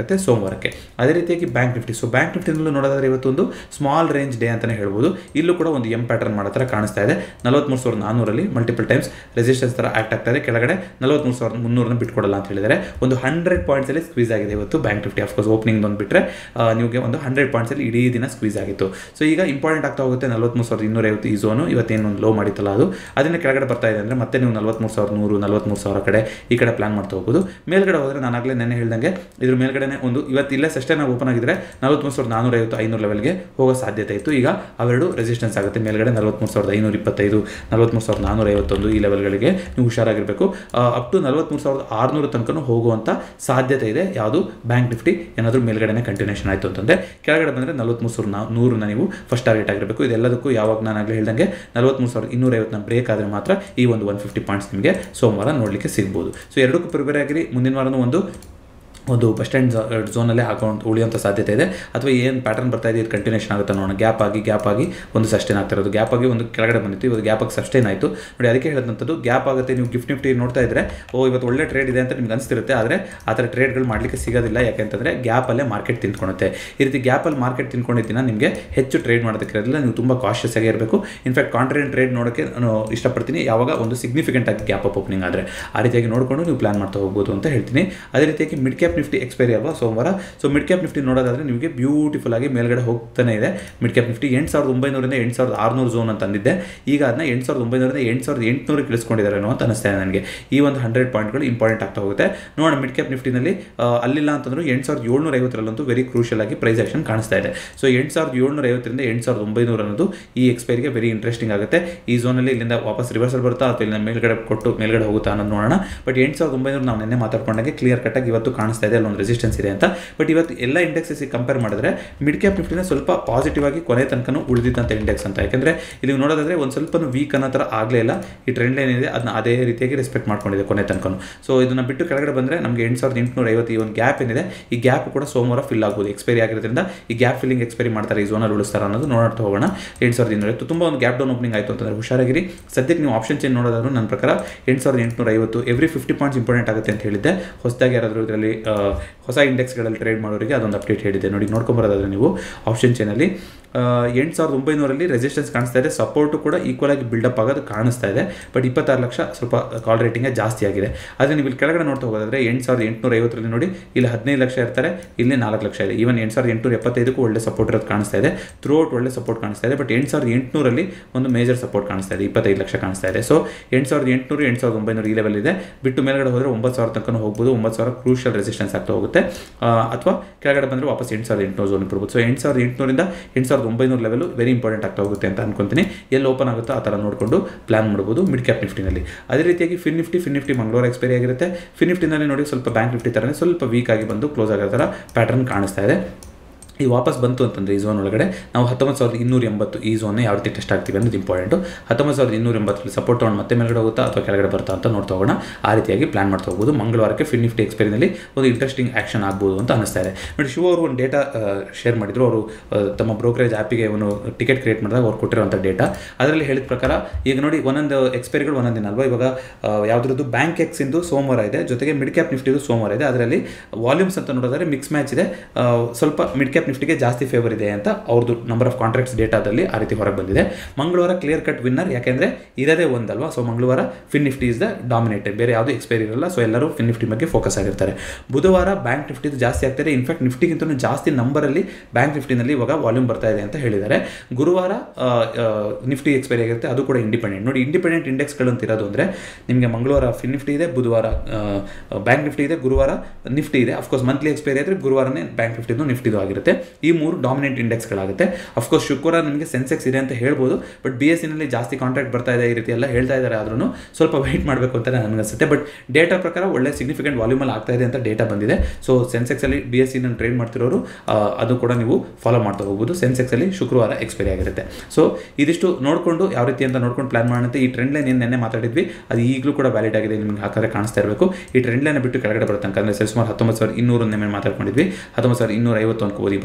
ಆಗಿರುತ್ತೆ ಸೋಮವಾರಕ್ಕೆ ಅದೇ ರೀತಿಯಾಗಿ ಬ್ಯಾಂಕ್ ನಿಫ್ಟಿ ಸೊ ಬ್ಯಾಂಕ್ ನಿಫ್ಟಿನಲ್ಲೂ ನೋಡೋದಾದ್ರೆ ಇವತ್ತೊಂದು ಸ್ಮಾಲ್ ರೇಂಜ್ ಡೇ ಅಂತಲೇ ಹೇಳ್ಬೋದು ಇಲ್ಲೂ ಕೂಡ ಒಂದು ಎಂ ಪ್ಯಾಟರ್ನ್ ಮಾಡೋ ಥರ ಕಾಣಿಸ್ತಾ ಇದೆ ನಲವತ್ಮೂರು ಸಾವಿರದ ನಾನ್ನೂರಲ್ಲಿ ಮಲ್ಟಿಪಲ್ ಟೈಮ್ಸ್ ರೆಸಿಸ್ಟೆನ್ಸ್ ಥರ ಆಕ್ಟ್ ಆಗ್ತಾ ಇದೆ ಕೆಳಗಡೆ ನಲವತ್ಮೂರು ಸಾವಿರದ ಮುನ್ನೂರನ್ನ ಬಿಟ್ಕೊಡಲ್ಲ ಅಂತ ಹೇಳಿದರೆ ಒಂದು ಹಂಡ್ರೆಡ್ ಪಾಯಿಂಟ್ಸಲ್ಲಿ ಸ್ಕ್ವೀಸ್ ಆಗಿದೆ ಇವತ್ತು ಬ್ಯಾಂಕ್ ನಿಫ್ಟಿ ಅಫ್ಕೋರ್ಸ್ ಓಪನಿಂಗ್ ಒಂದು ಬಿಟ್ಟರೆ ನಿಮಗೆ ಒಂದು ಹಂಡ್ರೆಡ್ ಪಾಯಿಂಟ್ಸಲ್ಲಿ ಇಡೀ ದಿನ ಸ್ಕ್ವೀಸ್ ಆಗಿತ್ತು ಸೊ ಈಗ ಇಂಪಾರ್ಟೆಂಟ್ ಆಗ್ತಾ ಹೋಗುತ್ತೆ ನಲವತ್ಮೂರು ಸಾವಿರದ ಇನ್ನೂರೈವತ್ತು ಈ ಝೋನು ಇವತ್ತೇನು ಒಂದು ಲೋ ಮಾಡಿತ್ತಲ್ಲ ಅದು ಅದನ್ನ ಕೆಳಗಡೆ ಬರ್ತಾ ಇದೆ ಅಂದರೆ ಮತ್ತೆ ನೀವು ನಲವತ್ಮೂರು ಸಾವಿರದ ನೂರು ನಲವತ್ಮೂರು ಸಾವಿರ ಕಡೆ ಈ ಕಡೆ ಪ್ಲಾನ್ ಮಾಡ್ತಾ ಹೋಗ್ಬೋದು ಮೇಲ್ಗಡೆ ಹೋದರೆ ನಾನು ಆಗಲೇ ನೆನ್ನೆ ಹೇಳ್ದಂಗೆ ಇದ್ರ ಮೇಲ್ಗಡೆ ಒಂದು ಇವತ್ತು ಇಲ್ಲೇ ಅಷ್ಟೇ ನಾವು ಓಪನ್ ಆಗಿದ್ರೆ ನಲವತ್ಮೂರು ಸಾವಿರದ ನಾನೂರೈವತ್ತು ಐನೂರು ಲೆವೆಲ್ಗೆ ಹೋಗೋ ಸಾಧ್ಯತೆ ಇತ್ತು ಈಗ ಅವೆರಡು ರೆಸಿಸ್ಟೆನ್ಸ್ ಆಗುತ್ತೆ ಮೇಲ್ಗಡೆ ನಲವತ್ಮೂರು ಸಾವಿರದ ಐನೂರ ಇಪ್ಪತ್ತೈದು ನಲವತ್ಮೂರು ಸಾವಿರದ ನಾನೂರೈವತ್ತೊಂದು ಈ ಲೆವೆಲ್ಗಳಿಗೆ ನೀವು ಹುಷಾರಾಗಿರಬೇಕು ಅಪ್ ಟು ನಲವತ್ಮೂರು ಸಾವಿರದ ಆರುನೂರ ತನಕ ಹೋಗುವಂಥ ಸಾಧ್ಯತೆ ಇದೆ ಯಾವುದು ಬ್ಯಾಂಕ್ ನಿಫ್ಟಿ ಏನಾದರೂ ಮೇಲ್ಗಡೆನೇ ಕಂಟಿನ್ಯೂಷನ್ ಆಯಿತು ಅಂತಂದರೆ ಕೆಳಗಡೆ ಬಂದರೆ ನಲವತ್ಮೂರು ಸಾವಿರ ನಾ ನೂರನ್ನ ನೀವು ಫಸ್ಟ್ ಟಾರ್ಗೆಟ್ ಆಗಿರಬೇಕು ಇದೆಲ್ಲದಕ್ಕೂ ಯಾವಾಗ ನಾನು ಆಗಲೇ ಹೇಳ್ದಂಗೆ ನಲವತ್ಮೂರು ಸಾವಿರದ ಇನ್ನೂರೈವತ್ತನ್ನ ಬ್ರೇಕ್ ಆದರೆ ಮಾತ್ರ ಈ ಒಂದು ಒನ್ ಫಿಫ್ಟಿ ಪಾಯಿಂಟ್ಸ್ ನಿಮಗೆ ಸೋಮವಾರ ನೋಡಲಿಕ್ಕೆ ಸಿಗ್ಬೋದು ಸೊ ಎರಡಕ್ಕೂ ಪ್ರಿಪೇರ್ ಆಗಿರಿ ಮುಂದಿನ ವಾರನೂ ಒಂದು ಒಂದು ಬಸ್ ಸ್ಟ್ಯಾಂಡ್ ಝೋನಲ್ಲೇ ಹಾಕೊಂಡು ಉಳಿಯುವಂಥ ಸಾಧ್ಯತೆ ಇದೆ ಅಥವಾ ಏನು ಪ್ಯಾಟರ್ನ್ ಬರ್ತಾ ಇದೆ ಇದು ಕಂಟಿನ್ಯೂಷನ್ ಆಗುತ್ತೆ ನೋಡೋಣ ಗ್ಯಾಪ್ ಆಗಿ ಗ್ಯಾಪ್ ಆಗಿ ಒಂದು ಸಸ್ಟೇನ್ ಆಗ್ತಾ ಇರೋದು ಗ್ಯಾಪ್ ಆಗಿ ಒಂದು ಕೆಳಗಡೆ ಬಂದಿತ್ತು ಇವತ್ತು ಗ್ಯಾಪ್ ಆಗಿ ಸಸ್ಟೇನ್ ಆಯಿತು ನೋಡಿ ಅದಕ್ಕೆ ಹೇಳಿದಂಥದ್ದು ಗ್ಯಾಪ್ ಆಗುತ್ತೆ ನೀವು ಗಿಫ್ಟ್ ನಿಫ್ಟಿ ನೋಡ್ತಾ ಇದ್ರೆ ಓ ಇವತ್ತು ಒಳ್ಳೆ ಟ್ರೇಡ್ ಇದೆ ಅಂತ ನಿಮ್ಗೆ ಅನಿಸ್ತಿರುತ್ತೆ ಆದರೆ ಆ ಥರ ಟ್ರೇಡ್ಗಳು ಮಾಡಲಿಕ್ಕೆ ಸಿಗೋದಿಲ್ಲ ಯಾಕೆಂತಂದರೆ ಗ್ಯಾಪಲ್ಲೇ ಮಾರ್ಕೆಟ್ ತಿಂದ್ಕೊಳುತ್ತೆ ಈ ರೀತಿ ಗ್ಯಾಪಲ್ಲಿ ಮಾರ್ಕೆಟ್ ತಿನ್ಕೊಂಡಿದ್ದಿನ ನಿಮಗೆ ಹೆಚ್ಚು ಟ್ರೇಡ್ ಮಾಡೋದಕ್ಕೆ ಇರೋದಿಲ್ಲ ನೀವು ತುಂಬ ಕಾಶಿಯಸ್ ಆಗಿ ಇರಬೇಕು ಇನ್ಫ್ಯಾಕ್ಟ್ ಕಾಂಟ್ರೇನ್ ಟ್ರೇಡ್ ನೋಡೋಕ್ಕೆ ನಾನು ಇಷ್ಟಪಡ್ತೀನಿ ಯಾವಾಗ ಒಂದು ಸಿಗ್ನಿಫಿಕೆಂಟ್ ಆಗಿ ಗ್ಯಾಪ್ ಅಪ್ ಓಪನಿಂಗ್ ಆದರೆ ಆ ರೀತಿಯಾಗಿ ನೋಡಿಕೊಂಡು ನೀವು ಪ್ಲಾನ್ ಮಾಡ್ತಾ ಹೋಗ್ಬೋದು ಅಂತ ಹೇಳ್ತೀನಿ ಅದೇ ರೀತಿಯಾಗಿ ಮಿಡ್ ಕ್ಯಾಪ್ ನಿಫ್ಟಿ ಎಕ್ಸ್ಪೈರಿ ಅಲ್ವಾ ಸೋಮವಾರ ಸೊ ಮಿಡ್ ಕ್ಯಾಪ್ ನಿಫ್ಟಿ ನೋಡೋದಾದ್ರೆ ನಿಮಗೆ ಬ್ಯೂಟಿಫುಲ್ ಆಗಿ ಮೇಲ್ಗಡೆ ಹೋಗ್ತಾನೆ ಇದೆ ಮಿಡ್ ಕ್ಯಾಪ್ ನಿಫ್ಟಿ ಎಂಟು ಸಾವಿರದ ಒಂಬೈನೂರಿಂದ ಎಂಟು ಸಾವಿರದ ಆರುನೂರು ಝೋನ್ ಅಂತ ಅಂದಿದ್ದೆ ಈಗ ಅದನ್ನ ಎಂಟು ಸಾವಿರದ ಒಂಬೈನೂರಿಂದ ಎಂಟು ಸಾವಿರದ ಎಂಟುನೂರು ಇಳಿಸ್ಕೊಂಡಿದ್ದಾರೆ ಅಂತ ಅನಿಸ್ತಾ ಇದೆ ನನಗೆ ಈ ಒಂದು ಹಂಡ್ರೆಡ್ ಪಾಯಿಂಟ್ಗಳು ಇಂಪಾರ್ಟೆಂಟ್ ಆಗ್ತಾ ಹೋಗುತ್ತೆ ನೋಡೋಣ ಮಿಡ್ ಕ್ಯಾಪ್ ನಿಫ್ಟಿನಲ್ಲಿ ಆ, ಅಲ್ಲಿಲ್ಲ ಅಂತಂದ್ರೂ ಎಂಟು ಸಾವಿರದ ಏಳ್ನೂರ ಐವತ್ತರಲ್ಲಂತೂ ವೆರಿ ಕ್ರೂಷಿಯಲ್ ಆಗಿ ಪ್ರೈಸ್ ಆಕ್ಷನ್ ಕಾಣಿಸ್ತಾ ಇದೆ ಸೊ ಎಂಟು ಸಾವಿರದ ಏಳ್ನೂರ ಐವತ್ತರಿಂದ ಎಂಟು ಸಾವಿರದ ಒಂಬೈನೂರು ಅನ್ನೋದು ಈ ಎಕ್ಸ್ಪೈರಿಗೆ ವೆರಿ ಇಂಟ್ರೆಸ್ಟಿಂಗ್ ಆಗುತ್ತೆ ಈ ಝೋನಲ್ಲಿ ಇಲ್ಲಿಂದ ವಾಪಸ್ ರಿವರ್ಸಲ್ ಬರುತ್ತಾ ಅಥವಾ ಇಲ್ಲಿಂದ ಮೇಲ್ಗಡೆ ಕೊಟ್ಟು ಮೇಲ್ಗಡೆ ಹೋಗುತ್ತಾ ಅನ್ನೋದು ನೋಡೋಣ ಬಟ್ ಎಂಟು ಸಾವಿರದ ಒಂಬೈನೂರು ನಾವು ನಿನ್ನೆ ಮಾತಾಡ್ಕೊಂಡಾಗೆ ಕ್ಲಿಯರ್ ಕಟ್ಟಾಗಿ ಇವತ್ತು ಕಾಣಿಸ್ತಾ ಇದೆ ಅಲ್ಲೊಂದು ರೆಸಿಸ್ಟೆನ್ಸ್ ಇದೆ ಅಂತ ಬಟ್ ಇವತ್ತು ಎಲ್ಲ ಇಂಡೆಕ್ಸಸ್ ಕಂಪೇರ್ ಮಾಡಿದ್ರೆ ಮಿಡ್ ಕ್ಯಾಪ್ ನಿಫ್ಟಿನ ಸ್ವಲ್ಪ ಪಾಸಿಟಿವ್ ಆಗಿ ಕೊನೆ ತನಕನೂ ಉಳಿದಿದ್ದಂಥ ಇಂಡೆಕ್ಸ್ ಅಂತ ಯಾಕಂದ್ರೆ ಇಲ್ಲಿ ನೋಡೋದಾದ್ರೆ ಒಂದು ಸ್ವಲ್ಪ ವೀಕ್ ಅನ್ನೋ ಥರ ಆಗಲೇ ಇಲ್ಲ ಈ ಟ್ರೆಂಡ್ ಏನಿದೆ ಅದನ್ನ ಅದೇ ರೀತಿಯಾಗಿ ರೆಸ್ಪೆಕ್ಟ್ ಮಾಡ್ಕೊಂಡಿದೆ ಕೊನೆ ತನಕನೂ ಸೊ ಇದನ್ನ ಬಿಟ್ಟು ಕೆಳಗಡೆ ಬಂದರೆ ನಮಗೆ ಎಂಟು ಸಾವಿರದ ಎಂಟುನೂರ ಐವತ್ತು ಈ ಒಂದು ಗ್ಯಾಪ್ ಏನಿದೆ ಈ ಗ್ಯಾಪ್ ಕೂಡ ಸೋಮವಾರ ಫಿಲ್ ಆಗ್ಬೋದು ಎಕ್ಸ್ಪೈರಿ ಆಗಿರೋದ್ರಿಂದ ಈ ಗ್ಯಾಪ್ ಫಿಲ್ಲಿಂಗ್ ಎಕ್ಸ್ಪೈರಿ ಮಾಡ್ತಾರೆ ಈ ಝೋನಲ್ಲಿ ಉಳಿಸ್ತಾರೆ ಅನ್ನೋದು ನೋಡ್ತಾ ಹೋಗೋಣ ಎಂಟು ಸಾವಿರದ ಇನ್ನೂರ ಐವತ್ತು ತುಂಬ ಒಂದು ಗ್ಯಾಪ್ ಡೌನ್ ಓಪನಿಂಗ್ ಆಯಿತು ಅಂತಂದ್ರೆ ಹುಷಾರಾಗಿರಿ ಸದ್ಯಕ್ಕೆ ನೀವು ಆಪ್ಷನ್ ಚೇಂಜ್ ನೋಡೋದಾದ್ರೂ ನನ್ನ ಪ್ರಕಾರ ಎಂಟು ಸಾವಿರದ ಎಂಟುನೂರ ಐವತ್ತು ಎವ್ರಿ ಫಿಫ್ಟಿ ಪಾಯಿಂಟ್ಸ್ ಇಂಪಾರ್ಟೆಂಟ್ ಆಗುತ್ತೆ ಅಂತ ಹೇಳಿದ್ದೆ ಹೊಸದಾಗಿ ಯಾರಾದರೂ ಇದರಲ್ಲಿ ಹೊಸ ಇಂಡೆಕ್ಸ್ಗಳಲ್ಲಿ ಟ್ರೇಡ್ ಮಾಡೋರಿಗೆ ಅದೊಂದು ಅಪ್ಡೇಟ್ ಹೇಳಿದೆ ನೋಡಿ ನೋಡ್ಕೊಂಬರೋದಾದ್ರೆ ನೀವು ಆಪ್ಷನ್ ಚೇನಲ್ಲಿ ಎಂಟು ಸಾವಿರದ ಒಂಬೈನೂರಲ್ಲಿ ರೆಸಿಸ್ಟೆನ್ಸ್ ಕಾಣಿಸ್ತಾ ಇದೆ ಸಪೋರ್ಟು ಕೂಡ ಈಕ್ವಲ್ ಆಗಿ ಬಿಲ್ಡಪ್ ಆಗೋದು ಕಾಣಿಸ್ತಾ ಇದೆ ಬಟ್ ಇಪ್ಪತ್ತಾರು ಲಕ್ಷ ಸ್ವಲ್ಪ ಕಾಲ್ ರೇಟಿಂಗೇ ಜಾಸ್ತಿ ಆಗಿದೆ ಆದರೆ ನೀವು ಇಲ್ಲಿ ಕೆಳಗಡೆ ನೋಡ್ತಾ ಹೋಗೋದಾದ್ರೆ ಎಂಟು ಸಾವಿರದ ಎಂಟುನೂರ ಐವತ್ತರಲ್ಲಿ ನೋಡಿ ಇಲ್ಲಿ ಹದಿನೈದು ಲಕ್ಷ ಇರ್ತಾರೆ ಇಲ್ಲಿ ನಾಲ್ಕು ಲಕ್ಷ ಇದೆ ಈವನ್ ಎಂಟು ಸಾವಿರದ ಎಂಟುನೂರ ಎಪ್ಪತ್ತೈದಕ್ಕೂ ಒಳ್ಳೆ ಸಪೋರ್ಟ್ ಇರೋದು ಕಾಣಿಸ್ತಾ ಇದೆ ಥ್ರೂ ಔಟ್ ಒಳ್ಳೆ ಸಪೋರ್ಟ್ ಕಾಣಿಸ್ತಾ ಇದೆ ಬಟ್ ಎಂಟು ಸಾವಿರದ ಎಂಟುನೂರಲ್ಲಿ ಒಂದು ಮೇಜರ್ ಸಪೋರ್ಟ್ ಕಾಣಿಸ್ತಾ ಇದೆ ಇಪ್ಪತ್ತೈದು ಲಕ್ಷ ಕಾಣಿಸ್ತಾ ಇದೆ ಸೊ ಎಂಟು ಸಾವಿರದ ಎಂಟುನೂರು ಎಂಟು ಸಾವಿರದ ಒಂಬೈನೂರು ಈ ಲೆವೆಲ್ ಇದೆ ಬಿಟ್ಟು ಮೇಲ್ಗಡೆ ಹೋದರೆ ಒಂಬತ್ತು ಸಾವಿರ ತನಕ ಹೋಗ್ಬೋದು ಒಂಬತ್ತು ಸಾವಿರ ಕ್ರೂಷಿಯಲ್ ರೆಸಿಸ್ಟೆನ್ಸ್ ಆಗ್ತಾ ಹೋಗುತ್ತೆ ಅಥವಾ ಕೆಳಗಡೆ ಬಂದರೆ ವಾಪಸ್ ಎಂಟು ಸಾವಿರದ ಎಂಟುನೂರು ಝೋನ್ ಬರ್ಬೋದು ಸೊ ಎಂಟು ಸಾವಿರದ ಎಂಟುನೂರಿಂದ ಎಂಟು ಸಾವಿರದ ಒಂಬೈನೂರು ಲೆವೆಲ್ ವೆರಿ ಇಂಪಾರ್ಟೆಂಟ್ ಆಗ್ತಾ ಹೋಗುತ್ತೆ ಅಂತ ಅನ್ಕೊಂತೀನಿ ಎಲ್ಲಿ ಓಪನ್ ಆಗುತ್ತೋ ಆ ಥರ ನೋಡಿಕೊಂಡು ಪ್ಲಾನ್ ಮಾಡ್ಬೋದು ಮಿಡ್ ಕ್ಯಾಪ್ ನಿಫ್ಟಿನಲ್ಲಿ ಅದೇ ರೀತಿಯಾಗಿ ಫಿನ್ ನಿಫ್ಟಿ ಫಿನ್ ನಿಫ್ಟಿ ಮಂಗಳವಾರ ಎಕ್ಸ್ಪೈರಿ ಆಗಿರುತ್ತೆ ಫಿನ್ ನಿಫ್ಟಿನಲ್ಲಿ ನೋಡಿ ಸ್ವಲ್ಪ ಬ್ಯಾಂಕ್ ನಿಫ್ಟಿ ಥರನೇ ಸ್ವಲ್ಪ ವೀಕ್ ಆಗಿ ಬಂದು ಕ್ಲೋಸ್ ಆಗೋ ಥರ ಪ್ಯಾಟರ್ನ್ ಕಾಣಿಸ್ತಾ ಇದೆ ಈ ವಾಪಸ್ ಬಂತು ಅಂತಂದರೆ ಈ ಝೋನ್ ಒಳಗಡೆ ನಾವು ಹತ್ತೊಂಬತ್ತು ಸಾವಿರದ ಇನ್ನೂರ ಎಂಬತ್ತು ಈ ಝೋನ್ ಯಾವ ರೀತಿ ಟೆಸ್ಟ್ ಆಗ್ತೀವಿ ಅನ್ನೋದು ಇಂಪಾರ್ಟೆಂಟು ಹತ್ತೊಂಬತ್ತು ಸಾವಿರದ ಇನ್ನೂರ ಎಂಬತ್ತರಲ್ಲಿ ಸಪೋರ್ಟ್ ತೊಗೊಂಡು ಮತ್ತೆ ಮೇಲ್ಗಡೆ ಹೋಗುತ್ತಾ ಅಥವಾ ಕೆಳಗಡೆ ಬರ್ತಾ ಅಂತ ನೋಡ್ತಾ ಹೋಗೋಣ ಆ ರೀತಿಯಾಗಿ ಪ್ಲಾನ್ ಮಾಡ್ತಾ ಹೋಗ್ಬೋದು ಮಂಗಳವಾರಕ್ಕೆ ಫಿನ್ ನಿಫ್ಟಿ ಎಕ್ಸ್ಪೈರಿನಲ್ಲಿ ಒಂದು ಇಂಟ್ರೆಸ್ಟಿಂಗ್ ಆಕ್ಷನ್ ಆಗ್ಬೋದು ಅಂತ ಅನಿಸ್ತಾ ಇದೆ ನೋಡಿ ಶಿವ ಅವರು ಒಂದು ಡೇಟಾ ಶೇರ್ ಮಾಡಿದ್ರು ಅವರು ತಮ್ಮ ಬ್ರೋಕರೇಜ್ ಆ್ಯಪಿಗೆ ಒಂದು ಟಿಕೆಟ್ ಕ್ರಿಯೇಟ್ ಮಾಡಿದಾಗ ಅವ್ರು ಕೊಟ್ಟಿರುವಂಥ ಡೇಟಾ ಅದರಲ್ಲಿ ಹೇಳಿದ ಪ್ರಕಾರ ಈಗ ನೋಡಿ ಒಂದೊಂದು ಎಕ್ಸ್ಪೈರಿಗಳು ಒಂದೊಂದು ದಿನ ಅಲ್ವಾ ಇವಾಗ ಯಾವುದ್ರದ್ದು ಬ್ಯಾಂಕ್ ಎಕ್ಸಿಂದು ಸೋಮವಾರ ಇದೆ ಜೊತೆಗೆ ಮಿಡ್ ಕ್ಯಾಪ್ ನಿಫ್ಟಿದು ಸೋಮವಾರ ಇದೆ ಅದರಲ್ಲಿ ವಾಲ್ಯೂಮ್ಸ್ ಅಂತ ನೋಡೋದಾದ್ರೆ ಮಿಕ್ಸ್ ಮ್ಯಾಚ್ ಇದೆ ಆ, ಸ್ವಲ್ಪ ಮಿಡ್ ಕ್ಯಾಪ್ ನಿಫ್ಟಿಗೆ ಜಾಸ್ತಿ ಫೇವರ್ ಇದೆ ಅಂತ ಅವ್ರದ್ದು ನಂಬರ್ ಆಫ್ ಕಾಂಟ್ರಾಕ್ಟ್ಸ್ ಡೇಟಾದಲ್ಲಿ ಆ ರೀತಿ ಹೊರಗೆ ಬಂದಿದೆ ಮಂಗಳವಾರ ಕ್ಲಿಯರ್ ಕಟ್ ವಿನ್ನರ್ ಯಾಕೆಂದರೆ ಇರೋದೇ ಒಂದಲ್ವಾ ಸೊ ಮಂಗಳವಾರ fin Nifty is the dominated ಬೇರೆ ಯಾವುದೂ ಎಕ್ಸ್ಪೈರಿ ಇರಲ್ಲ ಸೊ ಎಲ್ಲರೂ ಫಿನ್ ನಿಫ್ಟಿ ಬಗ್ಗೆ ಫೋಕಸ್ ಆಗಿರ್ತಾರೆ ಬುಧವಾರ ಬ್ಯಾಂಕ್ ನಿಫ್ಟಿದು ಜಾಸ್ತಿ ಆಗ್ತಾರೆ ಇನ್ಫ್ಯಾಕ್ಟ್ ನಿಫ್ಟಿಗಿಂತ ಜಾಸ್ತಿ ನಂಬರಲ್ಲಿ ಬ್ಯಾಂಕ್ ನಿಫ್ಟಿನಲ್ಲಿ ಇವಾಗ ವಾಲ್ಯೂಮ್ ಬರ್ತಾ ಇದೆ ಅಂತ ಹೇಳಿದ್ದಾರೆ ಗುರುವಾರ ಆ, ಆ, ನಿಫ್ಟಿ ಎಕ್ಸ್ಪೈರಿ ಆಗಿರುತ್ತೆ ಅದು ಕೂಡ ಇಂಡಿಪೆಂಡೆಂಟ್ ನೋಡಿ ಇಂಡಿಪೆಂಡೆಂಟ್ ಇಂಡೆಕ್ಸ್ಗಳು ಅಂತ ಇರೋದು ಅಂದರೆ ನಿಮಗೆ ಮಂಗಳವಾರ ಫಿನ್ ನಿಫ್ಟಿ ಇದೆ ಬುಧವಾರ ಬ್ಯಾಂಕ್ ನಿಫ್ಟಿ ಇದೆ ಗುರುವಾರ ನಿಫ್ಟಿ ಇದೆ ಅಫ್ಕೋರ್ಸ್ ಮಂತ್ಲಿ ಎಕ್ಸ್ಪೈರಿ ಆದರೆ ಗುರುವಾರನೇ ಬ್ಯಾಂಕ್ ನಿಫ್ಟಿದು ನಿಫ್ಟಿದು ಆಗಿರುತ್ತೆ ಈ ಮೂರು ಡಾಮಿನೆಂಟ್ ಇಂಡೆಕ್ಸ್ಗಳಾಗುತ್ತೆ ಅಫ್ಕೋರ್ಸ್ ಶುಕ್ರವಾರ ನಿಮಗೆ ಸೆನ್ಸೆಕ್ಸ್ ಇದೆ ಅಂತ ಹೇಳ್ಬೋದು ಬಟ್ ಬಿ ಎಸ್ ಸಿನಲ್ಲಿ ಜಾಸ್ತಿ ಕಾಂಟ್ರಾಕ್ಟ್ ಬರ್ತಾ ಇದೆ ಈ ರೀತಿ ಎಲ್ಲ ಹೇಳ್ತಾ ಇದ್ದಾರೆ ಆದ್ರೂ ಸ್ವಲ್ಪ ವೆಯ್ಟ್ ಮಾಡಬೇಕು ಅಂತ ನನಗನ್ಸುತ್ತೆ ಬಟ್ ಡೇಟಾ ಪ್ರಕಾರ ಒಳ್ಳೆ ಸಿಗ್ನಿಫಿಕೆಂಟ್ ವಾಲ್ಯೂಮಲ್ಲಿ ಆಗ್ತಾ ಇದೆ ಅಂತ ಡೇಟಾ ಬಂದಿದೆ ಸೊ ಸೆನ್ಸೆಕ್ಸಲ್ಲಿ ಬಿ ಎಸ್ ಸಿನ ಟ್ರೇಡ್ ಮಾಡ್ತಿರೋರು ಆ, ಅದು ಕೂಡ ನೀವು ಫಾಲೋ ಮಾಡ್ತಾ ಹೋಗ್ಬೋದು ಸೆನ್ಸೆಕ್ಸಲ್ಲಿ ಶುಕ್ರವಾರ ಎಕ್ಸ್ಪೈರಿ ಆಗಿರುತ್ತೆ ಸೊ ಇದಿಷ್ಟು ನೋಡಿಕೊಂಡು ಯಾವ ರೀತಿ ಅಂತ ನೋಡ್ಕೊಂಡು ಪ್ಲಾನ್ ಮಾಡೋಣ ಈ ಟ್ರೆಂಡ್ ಲೈನ್ ಏನು ನೆನ್ನೆ ಮಾತಾಡಿದ್ವಿ ಅದು ಈಗಲೂ ಕೂಡ ವ್ಯಾಲಿಡ್ ಆಗಿದೆ ನಿಮಗೆ ಹಾಕಿದ್ರೆ ಕಾಣಿಸ್ತಾ ಇರಬೇಕು ಈ ಟ್ರೆಂಡ್ ಲೈನ್ ಬಿಟ್ಟು ಕೆಳಗಡೆ ಬರುತ್ತೆ ಅಂದರೆ ಸರಿ ಸುಮಾರು ಹತ್ತೊಂಬತ್ತು ಸಾವಿರ ಇನ್ನೂರು ನೆಮ್ಮೆ ಮಾತಾಡ್ಕೊಂಡಿದ್ವಿ ಹತ್ತೊಂಬತ್ತು ಸಾವಿರ ಇನ್ನೂರ ಐವತ್ತು ಅನ್ಕೋಬೋದು ಈ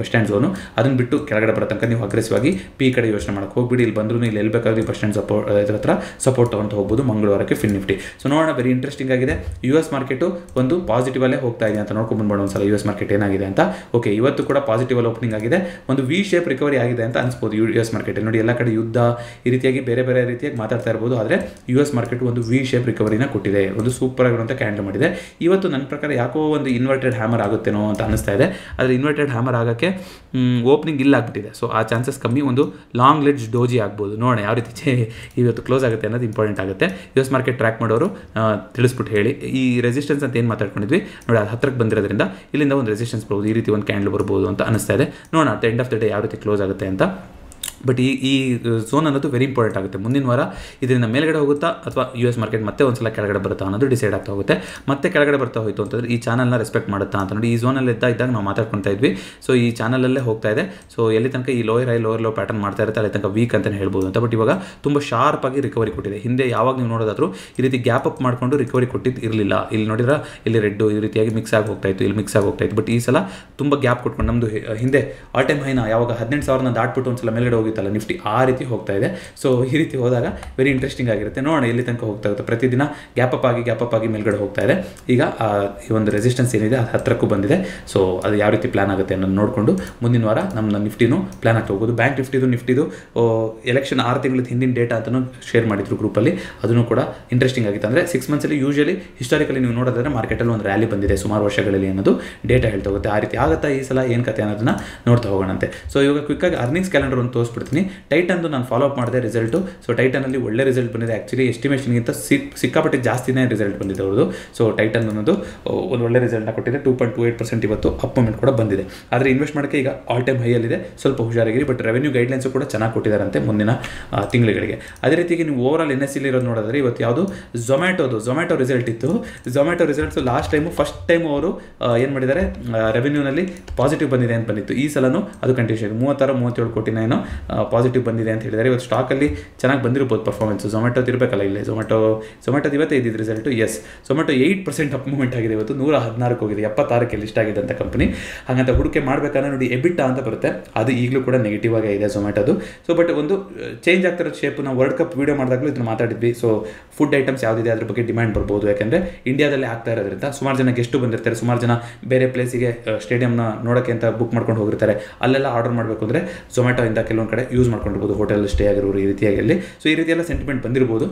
ಬಸ್ ಸ್ಟ್ಯಾಂಡ್ ಝೋನು ಅದನ್ನು ಬಿಟ್ಟು ಕೆಳಗಡೆ ಬರೋ ತನಕ ನೀವು ಅಗ್ರೆಸಿವ್ ಆಗಿ ಪಿ ಕಡೆ ಯೋಚನೆ ಮಾಡಕ್ಕೆ ಹೋಗ್ಬಿಡಿ ಇಲ್ಲಿ ಬಂದರೂ ಇಲ್ಲಿ ಎಲ್ಲಿ ಬೇಕಾದ್ರೂ ಬಸ್ ಸ್ಟ್ಯಾಂಡ್ ಸಪೋರ್ಟ್ ಇದ್ರ ಹತ್ರ ಸಪೋರ್ಟ್ ತೊಗೊಂಡು ಹೋಗ್ಬೋದು ಮಂಗಳವಾರಕ್ಕೆ ಫಿನ್ ನಿಫ್ಟಿ ಸೊ ನೋಡೋಣ ವೆರಿ ಇಂಟ್ರೆಸ್ಟಿಂಗ್ ಆಗಿದೆ ಯು ಎಸ್ ಮಾರ್ಕೆಟು ಒಂದು ಪಾಸಿಟಿವ್ ಅಲ್ಲೇ ಹೋಗ್ತಾ ಇದೆ ಅಂತ ನೋಡ್ಕೊಂಡು ಬಂದ್ಬಿಡೋಣ ಒಂದ್ಸಲ ಯು ಎಸ್ ಮಾರ್ಕೆಟ್ ಏನಾಗಿದೆ ಅಂತ ಓಕೆ ಇವತ್ತು ಕೂಡ ಪಾಸಿಟಿವ್ ಅಲ್ಲಿ ಓಪನಿಂಗ್ ಆಗಿದೆ ಒಂದು ವಿ ಶೇಪ್ ರಿಕವರಿ ಆಗಿದೆ ಅಂತ ಅನ್ಸ್ಬೋದು ಯು ಎಸ್ ಮಾರ್ಕೆಟ್ ನೋಡಿ ಎಲ್ಲ ಕಡೆ ಯುದ್ಧ ಈ ರೀತಿಯಾಗಿ ಬೇರೆ ಬೇರೆ ರೀತಿಯಾಗಿ ಮಾತಾಡ್ತಾ ಇರ್ಬೋದು ಆದರೆ ಯು ಎಸ್ ಮಾರ್ಕೆಟ್ ಒಂದು ವಿ ಶೇಪ್ ರಿಕವರಿನ ಕೊಟ್ಟಿದೆ ಒಂದು ಸೂಪರ್ ಆಗಿರುವಂಥ ಕ್ಯಾಂಡಲ್ ಮಾಡಿದೆ ಇವತ್ತು ನನ್ನ ಪ್ರಕಾರ ಯಾಕೋ ಒಂದು ಇನ್ವರ್ಟೆಡ್ ಹ್ಯಾಮರ್ ಆಗುತ್ತೇನೋ ಅಂತ ಅನಿಸ್ತಾ ಇದೆ ಆದರೆ ಇನ್ವರ್ಟೆಡ್ ಹ್ಯಾಮರ್ ಆಗೋಕ್ಕೆ ಓಪನಿಂಗ್ ಇಲ್ಲ ಆಗ್ಬಿಟ್ಟಿದೆ ಸೊ ಆ ಚಾನ್ಸಸ್ ಕಮ್ಮಿ ಒಂದು ಲಾಂಗ್ ಲೆಡ್ಜ್ ಡೋಜಿ ಆಗ್ಬೋದು ನೋಡೋಣ ಯಾವ ರೀತಿ ಚೇ ಇವತ್ತು ಕ್ಲೋಸ್ ಆಗುತ್ತೆ ಅನ್ನೋದು ಇಂಪಾರ್ಟೆಂಟ್ ಆಗುತ್ತೆ ಯು ಎಸ್ ಮಾರ್ಕೆಟ್ ಟ್ರ್ಯಾಕ್ ಮಾಡೋರು ಆ, ತಿಳಿಸ್ಬಿಟ್ಟು ಹೇಳಿ ಈ ರೆಸಿಸ್ಟೆನ್ಸ್ ಅಂತ ಏನು ಮಾತಾಡ್ಕೊಂಡಿದ್ವಿ ನೋಡಿ ಅದು ಹತ್ರಕ್ಕೆ ಬಂದಿರೋದ್ರಿಂದ ಇಲ್ಲಿಂದ ಒಂದು ರೆಸಿಸ್ಟೆನ್ಸ್ ಬರ್ಬೋದು ಈ ರೀತಿ ಒಂದು ಕ್ಯಾಂಡಲ್ ಬರ್ಬೋದು ಅಂತ ಅನಿಸ್ತಾ ಇದೆ ನೋಡೋಣ at end of the day ಯಾವ ರೀತಿ ಕ್ಲೋಸ್ ಆಗುತ್ತೆ ಅಂತ ಬಟ್ ಈ ಈ ಝೋನ್ ಅನ್ನೋದು ವೆರಿ ಇಂಪಾರ್ಟೆಂಟ್ ಆಗುತ್ತೆ ಮುಂದಿನ ವಾರ ಇದರಿಂದ ಮೇಲ್ಗಡೆ ಹೋಗುತ್ತಾ ಅಥವಾ ಯು ಎಸ್ ಮಾರ್ಕೆಟ್ ಮತ್ತೆ ಒಂದ್ಸಲ ಕೆಳಗಡೆ ಬರುತ್ತಾ ಅನ್ನೋದು ಡಿಸೈಡ್ ಆಗ್ತಾ ಹೋಗುತ್ತೆ ಮತ್ತೆ ಕೆಳಗಡೆ ಬರ್ತಾ ಹೋಯಿತು ಅಂತಂದ್ರೆ ಈ ಚಾನಲ್ನ ರೆಸ್ಪೆಕ್ಟ್ ಮಾಡುತ್ತಾ ಅಂತ ನೋಡಿ ಈ ಝೋನಲ್ಲಿ ಇದ್ದ ಇದ್ದಾಗ ನಾವು ಮಾತಾಡ್ಕೊತಾ ಇದ್ವಿ ಸೊ ಈ ಚಾನಲಲ್ಲೇ ಹೋಗ್ತಾ ಇದೆ ಸೊ ಎಲ್ಲಿ ತನಕ ಈ lower high lower low pattern ಮಾಡ್ತಾ ಇರುತ್ತೆ ಅಲ್ಲಿ ತನಕ ವೀಕ್ ಅಂತಲೇ ಹೇಳ್ಬೋದು ಅಂತ ಬಟ್ ಇವಾಗ ತುಂಬ ಶಾರ್ಪ್ ಆಗಿ ರಿಕವರಿ ಕೊಟ್ಟಿದೆ ಹಿಂದೆ ಯಾವಾಗ ನೀವು ನೋಡೋದಾದ್ರೂ ಈ ರೀತಿ ಗ್ಯಾಪ್ ಅಪ್ ಮಾಡಿಕೊಂಡು ರಿಕವರಿ ಕೊಟ್ಟಿದ್ದು ಇರಲಿಲ್ಲ ಇಲ್ಲಿ ನೋಡಿದ್ರೆ ಇಲ್ಲಿ ರೆಡ್ ಈ ರೀತಿಯಾಗಿ ಮಿಕ್ಸ್ ಆಗಿ ಹೋಗ್ತಾ ಇತ್ತು ಇಲ್ಲಿ ಮಿಕ್ಸ್ ಆಗಿ ಹೋಗ್ತಾ ಇತ್ತು ಬಟ್ ಈ ಸಲ ತುಂಬ ಗ್ಯಾಪ್ ಕೊಟ್ಕೊಂಡು ನಮ್ಮದು ಹಿಂದೆ ಆಲ್ ಟೈಮ್ ಹೈನ ಯಾವಾಗ ಹದಿನೆಂಟು ಸಾವಿರನ ದಾಟ್ಬಿಟ್ಟು ಒಂದ್ಸಲ ಮೇಲ್ಗಡೆ ಹೋಗಿತ್ತಲ್ಲ ನಿಫ್ಟಿ ಆ ರೀತಿ ಹೋಗ್ತಾ ಇದೆ ಸೊ ಈ ರೀತಿ ಹೋದಾಗ ವೆರಿ ಇಂಟ್ರೆಸ್ಟಿಂಗ್ ಆಗಿರುತ್ತೆ ನೋಡೋಣ ಎಲ್ಲಿ ತನಕ ಹೋಗ್ತಾ ಇರುತ್ತೆ ಪ್ರತಿದಿನ ಗ್ಯಾಪ್ ಅಪ್ ಆಗಿ ಗ್ಯಾಪ್ ಅಪ್ ಆಗಿ ಮೇಲ್ಗಡೆ ಹೋಗ್ತಾ ಇದೆ ಈಗ ಆ, ಈ ಒಂದು ರೆಸಿಸ್ಟೆನ್ಸ್ ಏನಿದೆ ಅದು ಹತ್ರಕ್ಕೂ ಬಂದಿದೆ ಸೊ ಅದು ಯಾವ ರೀತಿ ಪ್ಲಾನ್ ಆಗುತ್ತೆ ಅನ್ನೋದು ನೋಡಿಕೊಂಡು ಮುಂದಿನ ವಾರ ನಮ್ಮ ನಿಫ್ಟಿನೂ ಪ್ಲಾನ್ ಆಗ್ತಾ ಹೋಗೋದು ಬ್ಯಾಂಕ್ ನಿಫ್ಟಿದು ನಿಫ್ಟಿದು ಎಲೆಕ್ಷನ್ ಆರು ತಿಂಗಳದ ಹಿಂದಿನ ಡೇಟಾ ಅಂತಲೂ ಶೇರ್ ಮಾಡಿದ್ರು ಗ್ರೂಪಲ್ಲಿ ಅದನ್ನು ಕೂಡ ಇಂಟ್ರೆಸ್ಟಿಂಗ್ ಆಗಿತ್ತು ಅಂದರೆ ಸಿಕ್ಸ್ ಮಂತ್ಸಲ್ಲಿ ಯೂಶಲಿ ಹಿಸ್ಟಾರಿಕಲಿ ನೀವು ನೋಡೋದಾದ್ರೆ ಮಾರ್ಕೆಟಲ್ಲಿ ಒಂದು ರ್ಯಾಲಿ ಬಂದಿದೆ ಸುಮಾರು ವರ್ಷಗಳಲ್ಲಿ ಅನ್ನೋದು ಡೇಟಾ ಹೇಳ್ತಾ ಹೋಗುತ್ತೆ ಆ ರೀತಿ ಆಗುತ್ತಾ ಈ ಸಲ ಏನು ಕತೆ ಅನ್ನೋದನ್ನ ನೋಡ್ತಾ ಹೋಗೋಣಂತೆ ಸೊ ಇವಾಗ ಕ್ವಿಕ್ಕಾಗಿ ಅರ್ನಿಂಗ್ಸ್ ಕ್ಯಾಲೆಂಡರ್ ಒಂದು ತೋರಿಸ್ಬಿಡ್ತೀನಿ ಟೈಟನ್ದು ನಾನು ಫಾಲೋ ಅಪ್ ಮಾಡಿದೆ ರಿಸಲ್ಟು ಸೊ ಟೈಟನಲ್ಲಿ ಒಳ್ಳೆ ರಿಸಲ್ಟ್ ಬಂದಿದೆ ಆ್ಯಕ್ಚುಲಿ ಎಸ್ಟಿಮೇಷನ್ಗಿಂತ ಸಿಕ್ ಸಿಕ್ಕಾಪಟ್ಟೆ ಜಾಸ್ತಿನೇ ರಿಸಲ್ಟ್ ಬಂದಿದೆ ಅವ್ರದ್ದು ಸೊ ಟೈಟನ್ ಅನ್ನೋದು ಒಂದು ಒಳ್ಳೆ ರಿಸಲ್ಟ್ನ ಕೊಟ್ಟಿದೆ two point two eight percent ಇವತ್ತು ಅಪ್ ಮೂಮೆಂಟ್ ಕೂಡ ಬಂದಿದೆ ಆದರೆ ಇನ್ವೆಸ್ಟ್ ಮಾಡೋಕ್ಕೆ ಈಗ ಆಲ್ ಟೈಮ್ ಹೈಯಲ್ಲಿದೆ ಸ್ವಲ್ಪ ಹುಷಾರಾಗಿರಿ ಬಟ್ ರೆವೆನ್ಯೂ ಗೈಡ್ಲೈನ್ಸು ಕೂಡ ಚೆನ್ನಾಗಿ ಕೊಟ್ಟಿದ್ದಾರಂತೆ ಮುಂದಿನ ಆ, ತಿಂಗಳಿಗೆ ಅದೇ ರೀತಿಗೆ ನೀವು ಓವರ್ ಆಲ್ ಎನ್ ಎಸ್ ಸಿಲಿ ಇರೋದು ನೋಡಿದ್ರೆ ಇವತ್ತು ಯಾವುದು ಝೊಮ್ಯಾಟೋದು ಝೊಮ್ಯಾಟೊ ರಿಸಲ್ಟ್ ಇತ್ತು Zomato results last time first time ಅವರು ಏನು ಮಾಡಿದ್ದಾರೆ ರೆವೆನ್ಯೂನಲ್ಲಿ ಪಾಸಿಟಿವ್ ಬಂದಿದೆ ಅಂತ ಬಂದಿತ್ತು ಈ ಸಲನೂ ಅದು ಕಂಟಿನ್ಯೂಷನ್ ಮೂವತ್ತಾರು ಮೂವತ್ತೇಳು ಕೋಟಿನ ಏನೋ ಪಾಸಿಟಿವ್ ಬಂದಿದೆ ಅಂತ ಹೇಳಿದ್ದಾರೆ ಇವತ್ತು ಸ್ಟಾಕಲ್ಲಿ ಚೆನ್ನಾಗಿ ಬಂದಿರ್ಬೋದು ಪರ್ಫಾರ್ಮೆನ್ಸ್ ಝೊಮ್ಯಾಟೊ ಇರಬೇಕಲ್ಲ ಇಲ್ಲಿ ಝೊಮ್ಯಾಟೊ ಝೊಮ್ಯಾಟೋದು ಇವತ್ತೇ ಇದ್ದಿದ್ದು ರಿಸಲ್ಟು yes Zomato eight percent up movement ಆಗಿದೆ ಇವತ್ತು ನೂರ ಹದಿನಾರಕ್ಕೆ ಹೋಗಿದೆ ಎಪ್ಪತ್ತಾರಕ್ಕೆ ಲಿಸ್ಟ್ ಆಗಿದೆ ಅಂತ ಕಂಪನಿ ಹಾಗಂತ ಹುಡುಕೆ ಮಾಡಬೇಕಾದ್ರೆ ನೋಡಿ ಎಬಿಟ ಅಂತ ಬರುತ್ತೆ ಅದು ಈಗಲೂ ಕೂಡ ನೆಗೆಟಿವ್ ಆಗೇ ಇದೆ ಝೊಮ್ಯಾಟೋದು ಸೊ ಬಟ್ ಒಂದು ಚೇಂಜ್ ಆಗ್ತಿರೋ ಶೇಪ್ ನಾವು ವರ್ಲ್ಡ್ ಕಪ್ ವೀಡಿಯೋ ಮಾಡಿದಾಗಲೂ ಇದನ್ನು ಮಾತಾಡಿದ್ವಿ ಸೊ ಫುಡ್ ಐಟಮ್ಸ್ ಯಾವುದಿದೆ ಅದ್ರ ಬಗ್ಗೆ ಡಿಮ್ಯಾಂಡ್ ಬರ್ಬೋದು ಯಾಕಂದರೆ ಇಂಡಿಯಾದಲ್ಲೇ ಆಗ್ತಾ ಇರೋದ್ರಿಂದ ಸುಮಾರು ಜನ ಗೆಸ್ಟು ಬಂದಿರ್ತಾರೆ ಸುಮಾರು ಜನ ಬೇರೆ ಪ್ಲೇಸಿಗೆ ಸ್ಟೇಡಿಯಂನ ನೋಡೋಕ್ಕೆ ಅಂತ ಬುಕ್ ಮಾಡ್ಕೊಂಡು ಹೋಗಿರ್ತಾರೆ ಅಲ್ಲೆಲ್ಲ ಆರ್ಡರ್ ಮಾಡಬೇಕು ಅಂದರೆ ಝೊಮ್ಯಾಟೊ ಇಂದ ಕೆಲವೊಂದು ಕಡೆ ಯೂಸ್ ಮಾಡ್ಕೊಂಡಿರ್ಬೋದು ಹೋಟೆಲ್ ಸ್ಟೇ ಆಗಿರೋರು ಈ ರೀತಿಯಾಗಿ ಅಲ್ಲಿ ಸೊ ಈ ರೀತಿಯೆಲ್ಲ ಸೆಂಟಿಮೆಂಟ್ ಬಂದಿರ್ಬೋದು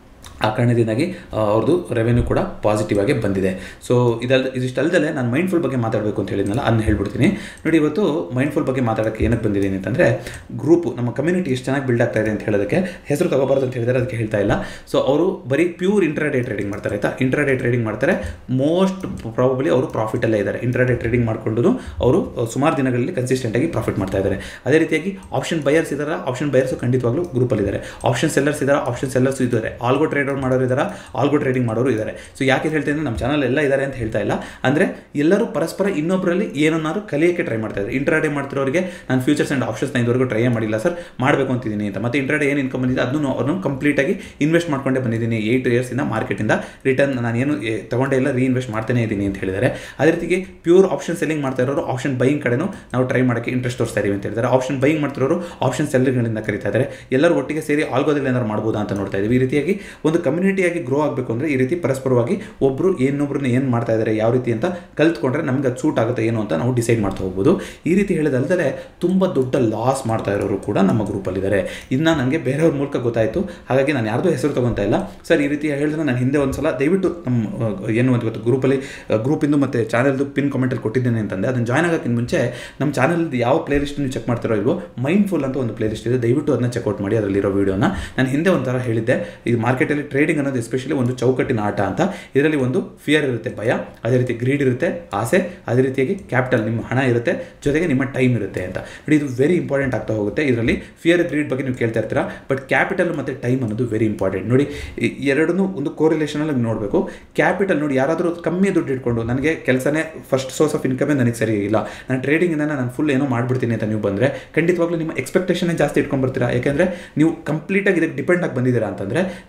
ಆ ಕಾರಣದಿಂದಾಗಿ ಆ, ಅವ್ರದ್ದು ರೆವೆನ್ಯೂ ಕೂಡ ಪಾಸಿಟಿವ್ ಆಗಿ ಬಂದಿದೆ ಸೊ ಇದಲ್ ಇದಿಷ್ಟಲ್ದಲೆ ನಾನು ಮೈಂಡ್ಫುಲ್ ಬಗ್ಗೆ ಮಾತಾಡಬೇಕು ಅಂತ ಹೇಳಿದ್ನಲ್ಲ ಅದನ್ನ ಹೇಳ್ಬಿಡ್ತೀನಿ ನೋಡಿ ಇವತ್ತು ಮೈಂಡ್ಫುಲ್ ಬಗ್ಗೆ ಮಾತಾಡೋಕ್ಕೆ ಏನಕ್ಕೆ ಬಂದಿದ್ದೀನಿ ಅಂತಂದರೆ ಗ್ರೂಪು ನಮ್ಮ ಕಮ್ಯುನಿಟಿ ಎಷ್ಟು ಚೆನ್ನಾಗಿ ಬಿಲ್ಡ್ ಆಗ್ತಾ ಇದೆ ಅಂತ ಹೇಳೋದಕ್ಕೆ ಹೆಸರು ತಗೋಬಾರ್ದು ಅಂತ ಹೇಳಿದರೆ ಅದಕ್ಕೆ ಹೇಳ್ತಾ ಇಲ್ಲ ಸೊ ಅವರು ಬರೀ ಪ್ಯೂರ್ ಇಂಟ್ರಾಡೇ ಟ್ರೇಡಿಂಗ್ ಮಾಡ್ತಾರೆ ಆಯಿತಾ ಇಂಟ್ರಾಡೇ ಟ್ರೇಡಿಂಗ್ ಮಾಡ್ತಾರೆ ಮೋಸ್ಟ್ ಪ್ರಾಬಬ್ಲಿ ಅವರು ಪ್ರಾಫಿಟಲ್ಲೇ ಇದ್ದಾರೆ ಇಂಟ್ರಾಡೇ ಟ್ರೇಡಿಂಗ್ ಮಾಡಿಕೊಂಡು ಅವರು ಸುಮಾರು ದಿನಗಳಲ್ಲಿ ಕನ್ಸಿಸ್ಟೆಂಟಾಗಿ ಪ್ರಾಫಿಟ್ ಮಾಡ್ತಾ ಇದ್ದಾರೆ ಅದೇ ರೀತಿಯಾಗಿ ಆಪ್ಷನ್ ಬಯರ್ಸ್ ಇದ್ದಾರೆ ಆಪ್ಷನ್ ಬಯರ್ಸು ಖಂಡಿತವಾಗ್ಲೂ ಗ್ರೂಪಲ್ಲಿದ್ದಾರೆ ಆಪ್ಷನ್ ಸೆಲ್ಲರ್ಸ್ ಇದ್ದಾರೆ ಆಪ್ಷನ್ ಸೆಲ್ಲರ್ಸ್ ಇದ್ದಾರೆ ಆಲ್ಗೋ ಟ್ರೇಡರ್ ಮಾಡೋರು ಇದ್ದಾರೆ ಆಲ್ಗೋ ಟ್ರೇಡಿಂಗ್ ಮಾಡೋರು ಇದ್ದಾರೆ ಸೊ ಯಾಕೆ ಹೇಳ್ತೀನಿ ಅಂದರೆ ನಮ್ಮ ಚಾನಲ್ ಎಲ್ಲ ಇದ್ದಾರೆ ಅಂತ ಹೇಳ್ತಾ ಇಲ್ಲ ಅಂದರೆ ಎಲ್ಲರೂ ಪರಸ್ಪರ ಇನ್ನೊಬ್ಬರಲ್ಲಿ ಏನನ್ನಾದ್ರು ಕಲಿಯೋಕ್ಕೆ ಟ್ರೈ ಮಾಡ್ತಾ ಇದ್ದಾರೆ ಇಂಟ್ರಾಡೇ ಮಾಡ್ತಿರೋರಿಗೆ ನಾನು ಫ್ಯೂಚರ್ಸ್ ಆ್ಯಂಡ್ ಆಪ್ಷನ್ಸ್ನ ಇದುವರೆಗೂ ಟ್ರೈ ಮಾಡಿಲ್ಲ ಸರ್ ಮಾಡಬೇಕು ಅಂತಿದ್ದೀನಿ ಅಂತ ಮತ್ತೆ ಇಂಟ್ರಾಡೇ ಏನು ಇನ್ಕಮ್ ಬಂದಿದೆ ಅದನ್ನು ಅವ್ರನ್ನು ಕಂಪ್ಲೀಟಾಗಿ ಇನ್ವೆಸ್ಟ್ ಮಾಡ್ಕೊಂಡೇ ಬಂದಿದ್ದೀನಿ ಏಯ್ಟ್ ಇಯರ್ಸಿಂದ ಮಾರ್ಕೆಟಿಂದ ರಿಟರ್ನ್ ನಾನು ಏನು ಏ, ತಗೊಂಡೇ ಇಲ್ಲ ರೀಇನ್ವೆಸ್ಟ್ ಮಾಡ್ತಾನೆ ಇದ್ದೀನಿ ಅಂತ ಹೇಳಿದ್ದಾರೆ ಅದೇ ರೀತಿಗೆ ಪ್ಯೂರ್ ಆಪ್ಷನ್ ಸೆಲ್ಲಿಂಗ್ ಮಾಡ್ತಾ ಇರೋರು ಆಪ್ಷನ್ ಬೈಯಿಂಗ್ ಕಡೆನೂ ನಾವು ಟ್ರೈ ಮಾಡೋಕ್ಕೆ ಇಂಟ್ರೆಸ್ಟ್ ತೋರಿಸ್ತಾ ಇದೀವಿ ಅಂತ ಹೇಳಿದ್ದಾರೆ ಆಪ್ಷನ್ ಬೈಯಿಂಗ್ ಮಾಡ್ತಿರೋರು ಆಪ್ಷನ್ ಸೆಲ್ಲರ್ಗಳಿಂದ ಕರೀತಾ ಇದ್ದಾರೆ ಎಲ್ಲರೂ ಒಟ್ಟಿಗೆ ಸೇರಿ ಆಲ್ಗೋದಲ್ಲಿ ಏನಾದ್ರು ಮಾಡ್ಬೋದಾ ಅಂತ ನೋಡ್ತಾ ಇದೀವಿ ಈ ರೀತಿಯಾಗಿ ಒಂದು ಕಮ್ಯುನಿಟಿಯಾಗಿ ಗ್ರೋ ಆಗಬೇಕು ಅಂದರೆ ಈ ರೀತಿ ಪರಸ್ಪರವಾಗಿ ಒಬ್ಬರು ಇನ್ನೊಬ್ರನ್ನ ಏನು ಮಾಡ್ತಾ ಇದ್ದಾರೆ ಯಾವ ರೀತಿ ಅಂತ ಕಲ್ತ್ಕೊಂಡ್ರೆ ನಮ್ಗೆ ಅದು ಸೂಟ್ ಆಗುತ್ತೆ ಏನು ಅಂತ ನಾವು ಡಿಸೈಡ್ ಮಾಡ್ತಾ ಹೋಗ್ಬೋದು ಈ ರೀತಿ ಹೇಳಿದಲ್ದರೆ ತುಂಬ ದೊಡ್ಡ ಲಾಸ್ ಮಾಡ್ತಾ ಇರೋರು ಕೂಡ ನಮ್ಮ ಗ್ರೂಪಲ್ಲಿದ್ದಾರೆ ಇನ್ನು ನನಗೆ ಬೇರೆಯವ್ರ ಮೂಲಕ ಗೊತ್ತಾಯಿತು ಹಾಗಾಗಿ ನಾನು ಯಾರ್ದು ಹೆಸರು ತಗೊತಾ ಇಲ್ಲ ಸರ್ ಈ ರೀತಿ ಹೇಳಿದ್ರೆ ನಾನು ಹಿಂದೆ ಒಂದು ಸಲ ದಯವಿಟ್ಟು ನಮ್ಮ ಆ, ಏನು ಅಂತ ಇವತ್ತು ಗ್ರೂಪಲ್ಲಿ ಗ್ರೂಪಿಂದು ಮತ್ತು ಚಾನಲ್ದು ಪಿನ್ ಕಾಮೆಂಟಲ್ಲಿ ಕೊಟ್ಟಿದ್ದೇನೆ ಅಂತಂದೆ ಅದನ್ನು ಜಾಯ್ನ್ ಆಗೋಕ್ಕಿಂತ ಮುಂಚೆ ನಮ್ಮ ಚಾನಲ್ದು ಯಾವ ಪ್ಲೇ ಲಿಸ್ಟ್ ನೀವು ಚೆಕ್ ಮಾಡ್ತಿರೋ ಇಲ್ವೋ ಮೈಂಡ್ಫುಲ್ ಅಂತ ಒಂದು ಪ್ಲೇ ಲಿಸ್ಟ್ ಇದೆ ದಯವಿಟ್ಟು ಅದನ್ನ ಚೆಕ್ಔಟ್ ಮಾಡಿ ಅದರಲ್ಲಿರೋ ವೀಡಿಯೋನ ನಾನು ಹಿಂದೆ ಒಂಥರ ಹೇಳಿದ್ದೆ ಇದು ಮಾರ್ಕೆಟಲ್ಲಿ ಟ್ರೇಡಿಂಗ್ ಅನ್ನೋದು ಎಸ್ಪೆಷಲಿ ಒಂದು ಚೌಕಟ್ಟಿನ ಆಟ ಅಂತ ಇದರಲ್ಲಿ ಒಂದು ಫಿಯರ್ ಇರುತ್ತೆ ಭಯ ಅದೇ ರೀತಿ ಗ್ರೀಡ್ ಇರುತ್ತೆ ಆಸೆ ಅದೇ ರೀತಿಯಾಗಿ ಕ್ಯಾಪಿಟಲ್ ನಿಮ್ಮ ಹಣ ಇರುತ್ತೆ ಜೊತೆಗೆ ನಿಮ್ಮ ಟೈಮ್ ಇರುತ್ತೆ ಅಂತ ನೋಡಿ ಇದು ವೆರಿ ಇಂಪಾರ್ಟೆಂಟ್ ಆಗ್ತಾ ಹೋಗುತ್ತೆ ಇದರಲ್ಲಿ ಫಿಯರ್ ಗ್ರೀಡ್ ಬಗ್ಗೆ ನೀವು ಕೇಳ್ತಾ ಇರ್ತೀರಾ ಬಟ್ ಕ್ಯಾಪಿಟಲ್ ಮತ್ತು ಟೈಮ್ ಅನ್ನೋದು ವೆರಿ ಇಂಪಾರ್ಟೆಂಟ್ ನೋಡಿ ಈ ಎರಡನ್ನೂ ಒಂದು ಕೋರಿಲೇಷನಲ್ಲಿ ನೋಡಬೇಕು ಕ್ಯಾಪಿಟಲ್ ನೋಡಿ ಯಾರಾದರೂ ಕಮ್ಮಿ ದುಡ್ಡು ಇಟ್ಕೊಂಡು ನನಗೆ ಕೆಲಸನೇ ಫಸ್ಟ್ ಸೋರ್ಸ್ ಆಫ್ ಇನ್ಕಮೇ ನನಗೆ ಸರಿ ಇಲ್ಲ ನಾನು ಟ್ರೇಡಿಂಗಿಂದ ನಾನು ಫುಲ್ ಏನೋ ಮಾಡ್ಬಿಡ್ತೀನಿ ಅಂತ ನೀವು ಬಂದರೆ ಖಂಡಿತವಾಗ್ಲೂ ನಿಮ್ಮ ಎಕ್ಸ್ಪೆಕ್ಟೇಷನ್ ಜಾಸ್ತಿ ಇಟ್ಕೊಂಡ್ಬರ್ತೀರಾ ಯಾಕೆಂದರೆ ನೀವು ಕಂಪ್ಲೀಟಾಗಿ ಇದಕ್ಕೆ ಡಿಪೆಂಡ್ ಆಗಿ ಬಂದಿದ್ದೀರಾ ಅಂತಂದರೆ ನೀವು ಎಲ್ಲಿ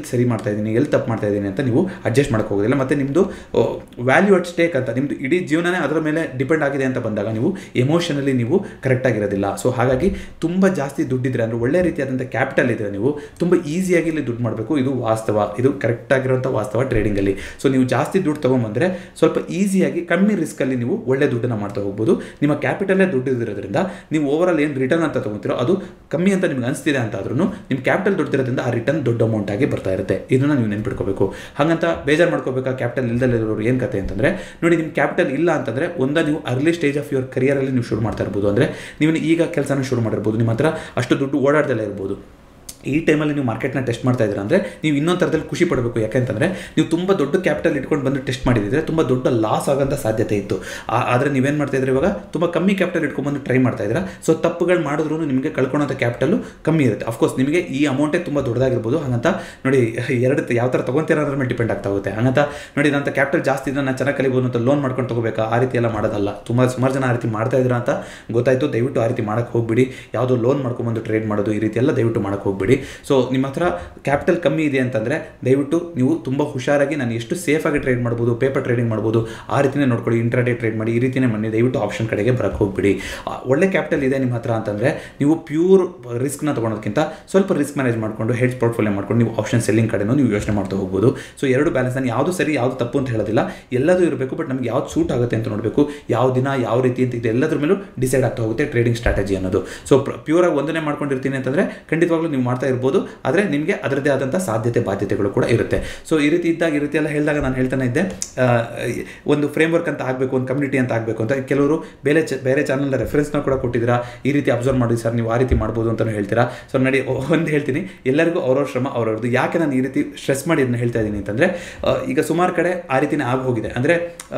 ಸರಿ ಮಾಡ್ತಾ ಇದ್ದೀನಿ ಎಲ್ಲಿ ತಪ್ಪು ಮಾಡ್ತಾ ಇದ್ದೀನಿ ಅಂತ ನೀವು ಅಡ್ಜಸ್ಟ್ ಮಾಡೋಕೆ ಹೋಗೋದಿಲ್ಲ ಮತ್ತು ನಿಮ್ಮದು ವ್ಯಾಲ್ಯೂ ಅಟ್ ಸ್ಟೇಕ್ ಅಂತ ನಿಮ್ಮದು ಇಡೀ ಜೀವನನೇ ಅದರ ಮೇಲೆ ಡಿಪೆಂಡ್ ಆಗಿದೆ ಅಂತ ಬಂದಾಗ ನೀವು ಎಮೋಷನಲಿ ನೀವು ಕರೆಕ್ಟಾಗಿರೋದಿಲ್ಲ ಸೊ ಹಾಗಾಗಿ ತುಂಬ ಜಾಸ್ತಿ ದುಡ್ಡಿದ್ರೆ ಅಂದರೆ ಒಳ್ಳೆ ರೀತಿಯಾದಂಥ ಕ್ಯಾಪಿಟಲ್ ಇದ್ದರೆ ನೀವು ತುಂಬ ಈಸಿಯಾಗಿ ಇಲ್ಲಿ ದುಡ್ಡು ಮಾಡಬೇಕು ಇದು ವಾಸ್ತವ ಇದು ಕರೆಕ್ಟಾಗಿರೋಂಥ ವಾಸ್ತವ ಟ್ರೇಡಿಂಗಲ್ಲಿ ಸೊ ನೀವು ಜಾಸ್ತಿ ದುಡ್ಡು ತೊಗೊಂಬಂದರೆ ಸ್ವಲ್ಪ ಈಸಿಯಾಗಿ ಕಮ್ಮಿ ರಿಸ್ಕಲ್ಲಿ ನೀವು ಒಳ್ಳೆ ದುಡ್ಡನ್ನು ಮಾಡ್ತಾ ಹೋಗ್ಬೋದು ನಿಮ್ಮ ಕ್ಯಾಪಿಟಲೇ ದುಡ್ಡು ಇರೋದ್ರಿಂದ ನೀವು ಓವರಾಲ್ ಏನು ರಿಟರ್ನ್ ಅಂತ ತೊಗೊತೀರೋ ಅದು ಕಮ್ಮಿ ಅಂತ ನಿಮ್ಗೆ ಅನಿಸ್ತಿದೆ ಅಂತ ಆದ್ರೂ ನಿಮ್ಮ ಕ್ಯಾಪಿಟಲ್ ದೊಡ್ಡದಿರೋದ್ರಿಂದ ಆ ರಿಟರ್ನ್ ದೊಡ್ಡ ಅಮೌಂಟ್ ಆಗಿ ಬರ್ತಾ ಇರುತ್ತೆ ಇದನ್ನು ನೀವು ನೆನ್ಪಿಟ್ಕೋಬೇಕು ಹಾಗಂತ ಬೇಜಾರು ಮಾಡ್ಕೋಬೇಕಾ ಕ್ಯಾಪಿಟಲ್ ಇಲ್ದಲ್ಲಿರೋರು ಏನು ಕತೆ ಅಂತಂದರೆ ನೋಡಿ ನಿಮ್ಮ ಕ್ಯಾಪಿಟಲ್ ಇಲ್ಲ ಅಂತಂದರೆ ಒಂದ ನೀವು ಅರ್ಲಿ ಸ್ಟೇಜ್ ಆಫ್ ಯುವರ್ ಕರಿಯರಲ್ಲಿ ನೀವು ಶುರು ಮಾಡ್ತಾ ಇರ್ಬೋದು ಅಂದರೆ ನೀವು ಈಗ ಕೆಲಸನ ಶುರು ಮಾಡಿರ್ಬೋದು ನಿಮ್ಮ ಹತ್ರ ಅಷ್ಟು ದುಡ್ಡು ಓಡಾಡ್ದಲ್ಲೇ ಇರ್ಬೋದು ಈ ಟೈಮಲ್ಲಿ ನೀವು ಮಾರ್ಕೆಟ್ನ ಟೆಸ್ಟ್ ಮಾಡ್ತಾ ಇದ್ದೀರಾ ಅಂದರೆ ನೀವು ಇನ್ನೊಂದು ಥರದಲ್ಲಿ ಖುಷಿ ಪಡಬೇಕು ಯಾಕೆಂತಂದರೆ ನೀವು ತುಂಬ ದೊಡ್ಡ ಕ್ಯಾಪಿಟಲ್ ಇಟ್ಕೊಂಡು ಬಂದು ಟೆಸ್ಟ್ ಮಾಡಿದ್ರೆ ತುಂಬ ದೊಡ್ಡ ಲಾಸ್ ಆಗೋಂಥ ಸಾಧ್ಯತೆ ಇತ್ತು ಆದರೆ ನೀವೇನು ಮಾಡ್ತಾ ಇದ್ದೀರಾ ಇವಾಗ ತುಂಬ ಕಮ್ಮಿ ಕ್ಯಾಪಿಟಲ್ ಇಟ್ಕೊಂಡ್ಬಂದು ಟ್ರೈ ಮಾಡ್ತಾ ಇದ್ದೀರಾ ಸೊ ತಪ್ಪುಗಳು ಮಾಡಿದ್ರು ನಿಮಗೆ ಕಳ್ಕೊಳೋಂಥ ಕ್ಯಾಪಿಟಲು ಕಮ್ಮಿ ಇರುತ್ತೆ ಅಫ್ಕೋರ್ಸ್ ನಿಮಗೆ ಈ ಅಮೌಂಟೇ ತುಂಬ ದೊಡ್ಡದಾಗಿರ್ಬೋದು ಹಾಗಂತ ನೋಡಿ ಎರಡು ಯಾವ ಥರ ತೊಗೊತೀರ ಅದ್ರ ಮೇಲೆ ಡಿಪೆಂಡ್ ಆಗ್ತಾ ಹೋಗುತ್ತೆ ಹಾಗಂತ ನೋಡಿ ನಂತ ಕ್ಯಾಪಿಟಲ್ ಜಾಸ್ತಿ ಇದ್ರೆ ನಾನು ಚೆನ್ನಾಗಿ ಕಲಿಬೋದು ಅಂತ ಲೋನ್ ಮಾಡ್ಕೊಂಡು ತೊಗೋಬೇಕಾ ಆ ರೀತಿ ಎಲ್ಲ ಮಾಡೋದಲ್ಲ ತುಂಬ ಸುಮಾರು ಜನ ಆ ರೀತಿ ಮಾಡ್ತಾ ಇದ್ದೀರಾ ಅಂತ ಗೊತ್ತಾಯಿತು ದಯವಿಟ್ಟು ಆ ರೀತಿ ಮಾಡೋಕ್ಕೆ ಹೋಗ್ಬಿಡಿ ಯಾವುದೋ ಲೋನ್ ಮಾಡ್ಕೊಂಬಂದು ಟ್ರೇಡ್ ಮಾಡೋದು ಈ ರೀತಿ ಎಲ್ಲ ದಯವಿಟ್ಟು ಮಾಡೋಕ್ಕೆ ಹೋಗ್ಬಿಡಿ ಸೊ ನಿಮ್ಮ ಹತ್ರ ಕ್ಯಾಪಿಟಲ್ ಕಮ್ಮಿ ಇದೆ ಅಂತಂದರೆ ದಯವಿಟ್ಟು ನೀವು ತುಂಬ ಹುಷಾರಾಗಿ ನಾನು ಎಷ್ಟು ಸೇಫಾಗಿ ಟ್ರೇಡ್ ಮಾಡ್ಬೋದು ಪೇಪರ್ ಟ್ರೇಡಿಂಗ್ ಮಾಡ್ಬೋದು ಆ ರೀತಿನೇ ನೋಡ್ಕೊಳ್ಳಿ ಇಂಟ್ರಾಡೇ ಟ್ರೇಡ್ ಮಾಡಿ ಈ ರೀತಿನೇ ಮಾಡಿ ದಯವಿಟ್ಟು ಆಪ್ಷನ್ ಕಡೆಗೆ ಬರಕ್ಕೆ ಹೋಗ್ಬಿಡಿ ಆ, ಒಳ್ಳೆ ಕ್ಯಾಪಿಟಲ್ ಇದೆ ನಿಮ್ಮ ಹತ್ರ ಅಂತಂದರೆ ನೀವು ಪ್ಯೂರ್ ರಿಸ್ಕ್ನ ತೊಗೊಳೋದಕ್ಕಿಂತ ಸ್ವಲ್ಪ ರಿಸ್ಕ್ ಮ್ಯಾನೇಜ್ ಮಾಡಿಕೊಂಡು ಹೆಡ್ಜ್ ಪೋರ್ಟ್ಫೋಲಿಯೋ ಮಾಡ್ಕೊಂಡು ನೀವು ಆಪ್ಷನ್ ಸೆಲ್ಲಿಂಗ್ ಕಡೆನೂ ನೀವು ಯೋಚನೆ ಮಾಡ್ತಾ ಹೋಗ್ಬೋದು ಸೊ ಎರಡು ಬ್ಯಾಲೆನ್ಸ್ ನಾನು ಯಾವುದು ಸರಿ ಯಾವುದು ತಪ್ಪು ಅಂತ ಹೇಳೋದಿಲ್ಲ ಎಲ್ಲದೂ ಇರಬೇಕು ಬಟ್ ನಮ್ಗೆ ಯಾವ್ದು ಸೂಟ್ ಆಗುತ್ತೆ ಅಂತ ನೋಡಬೇಕು ಯಾವ ದಿನ ಯಾವ ರೀತಿ ಅಂತ ಇದೆಲ್ಲದ್ರ ಮೇಲೂ ಡಿಸೈಡ್ ಆಗ್ತಾ ಹೋಗುತ್ತೆ ಟ್ರೇಡಿಂಗ್ ಸ್ಟ್ರಾಟಜಿ ಅನ್ನೋದು ಸೊ ಪ್ಯೂರಾಗಿ ಒಂದನೇ ಮಾಡ್ಕೊಂಡಿರ್ತೀನಿ ಅಂತಂದರೆ ಖಂಡಿತವಾಗ್ಲೂ ನೀವು ಮಾಡ್ತಾ ಇರ್ಬೋದು ಆದರೆ ನಿಮಗೆ ಅದರದ್ದೇ ಆದಂಥ ಸಾಧ್ಯತೆ ಬಾಧ್ಯತೆಗಳು ಕೂಡ ಇರುತ್ತೆ ಸೊ ಈ ರೀತಿ ಇದ್ದಾಗ ಈ ರೀತಿ ಎಲ್ಲ ಹೇಳಿದಾಗ ನಾನು ಹೇಳ್ತಾನೆ ಇದ್ದೆ ಆ, ಒಂದು ಫ್ರೇಮ್ವರ್ಕ್ ಅಂತ ಆಗಬೇಕು ಒಂದು ಕಮ್ಯುನಿಟಿ ಅಂತ ಆಗಬೇಕು ಅಂತ ಕೆಲವರು ಬೇರೆ ಚ ಬೇರೆ ಚಾನಲ್ನ ರೆಫರೆನ್ಸ್ನ ಕೂಡ ಕೊಟ್ಟಿದ್ದೀರಾ ಈ ರೀತಿ ಅಬ್ಸರ್ವ್ ಮಾಡಿ ಸರ್ ನೀವು ಆ ರೀತಿ ಮಾಡ್ಬೋದು ಅಂತಲೂ ಹೇಳ್ತೀರಾ ಸೊ ನಡಿ ಒಂದು ಹೇಳ್ತೀನಿ ಎಲ್ಲರಿಗೂ ಅವ್ರವ್ರ ಶ್ರಮ ಅವ್ರವ್ರದ್ದು ಯಾಕೆ ನಾನು ಈ ರೀತಿ ಸ್ಟ್ರೆಸ್ ಮಾಡಿ ಇದನ್ನ ಹೇಳ್ತಾ ಇದ್ದೀನಿ ಅಂತಂದರೆ ಈಗ ಸುಮಾರು ಕಡೆ ಆ ರೀತಿನೇ ಆಗಿ ಹೋಗಿದೆ ಅಂದರೆ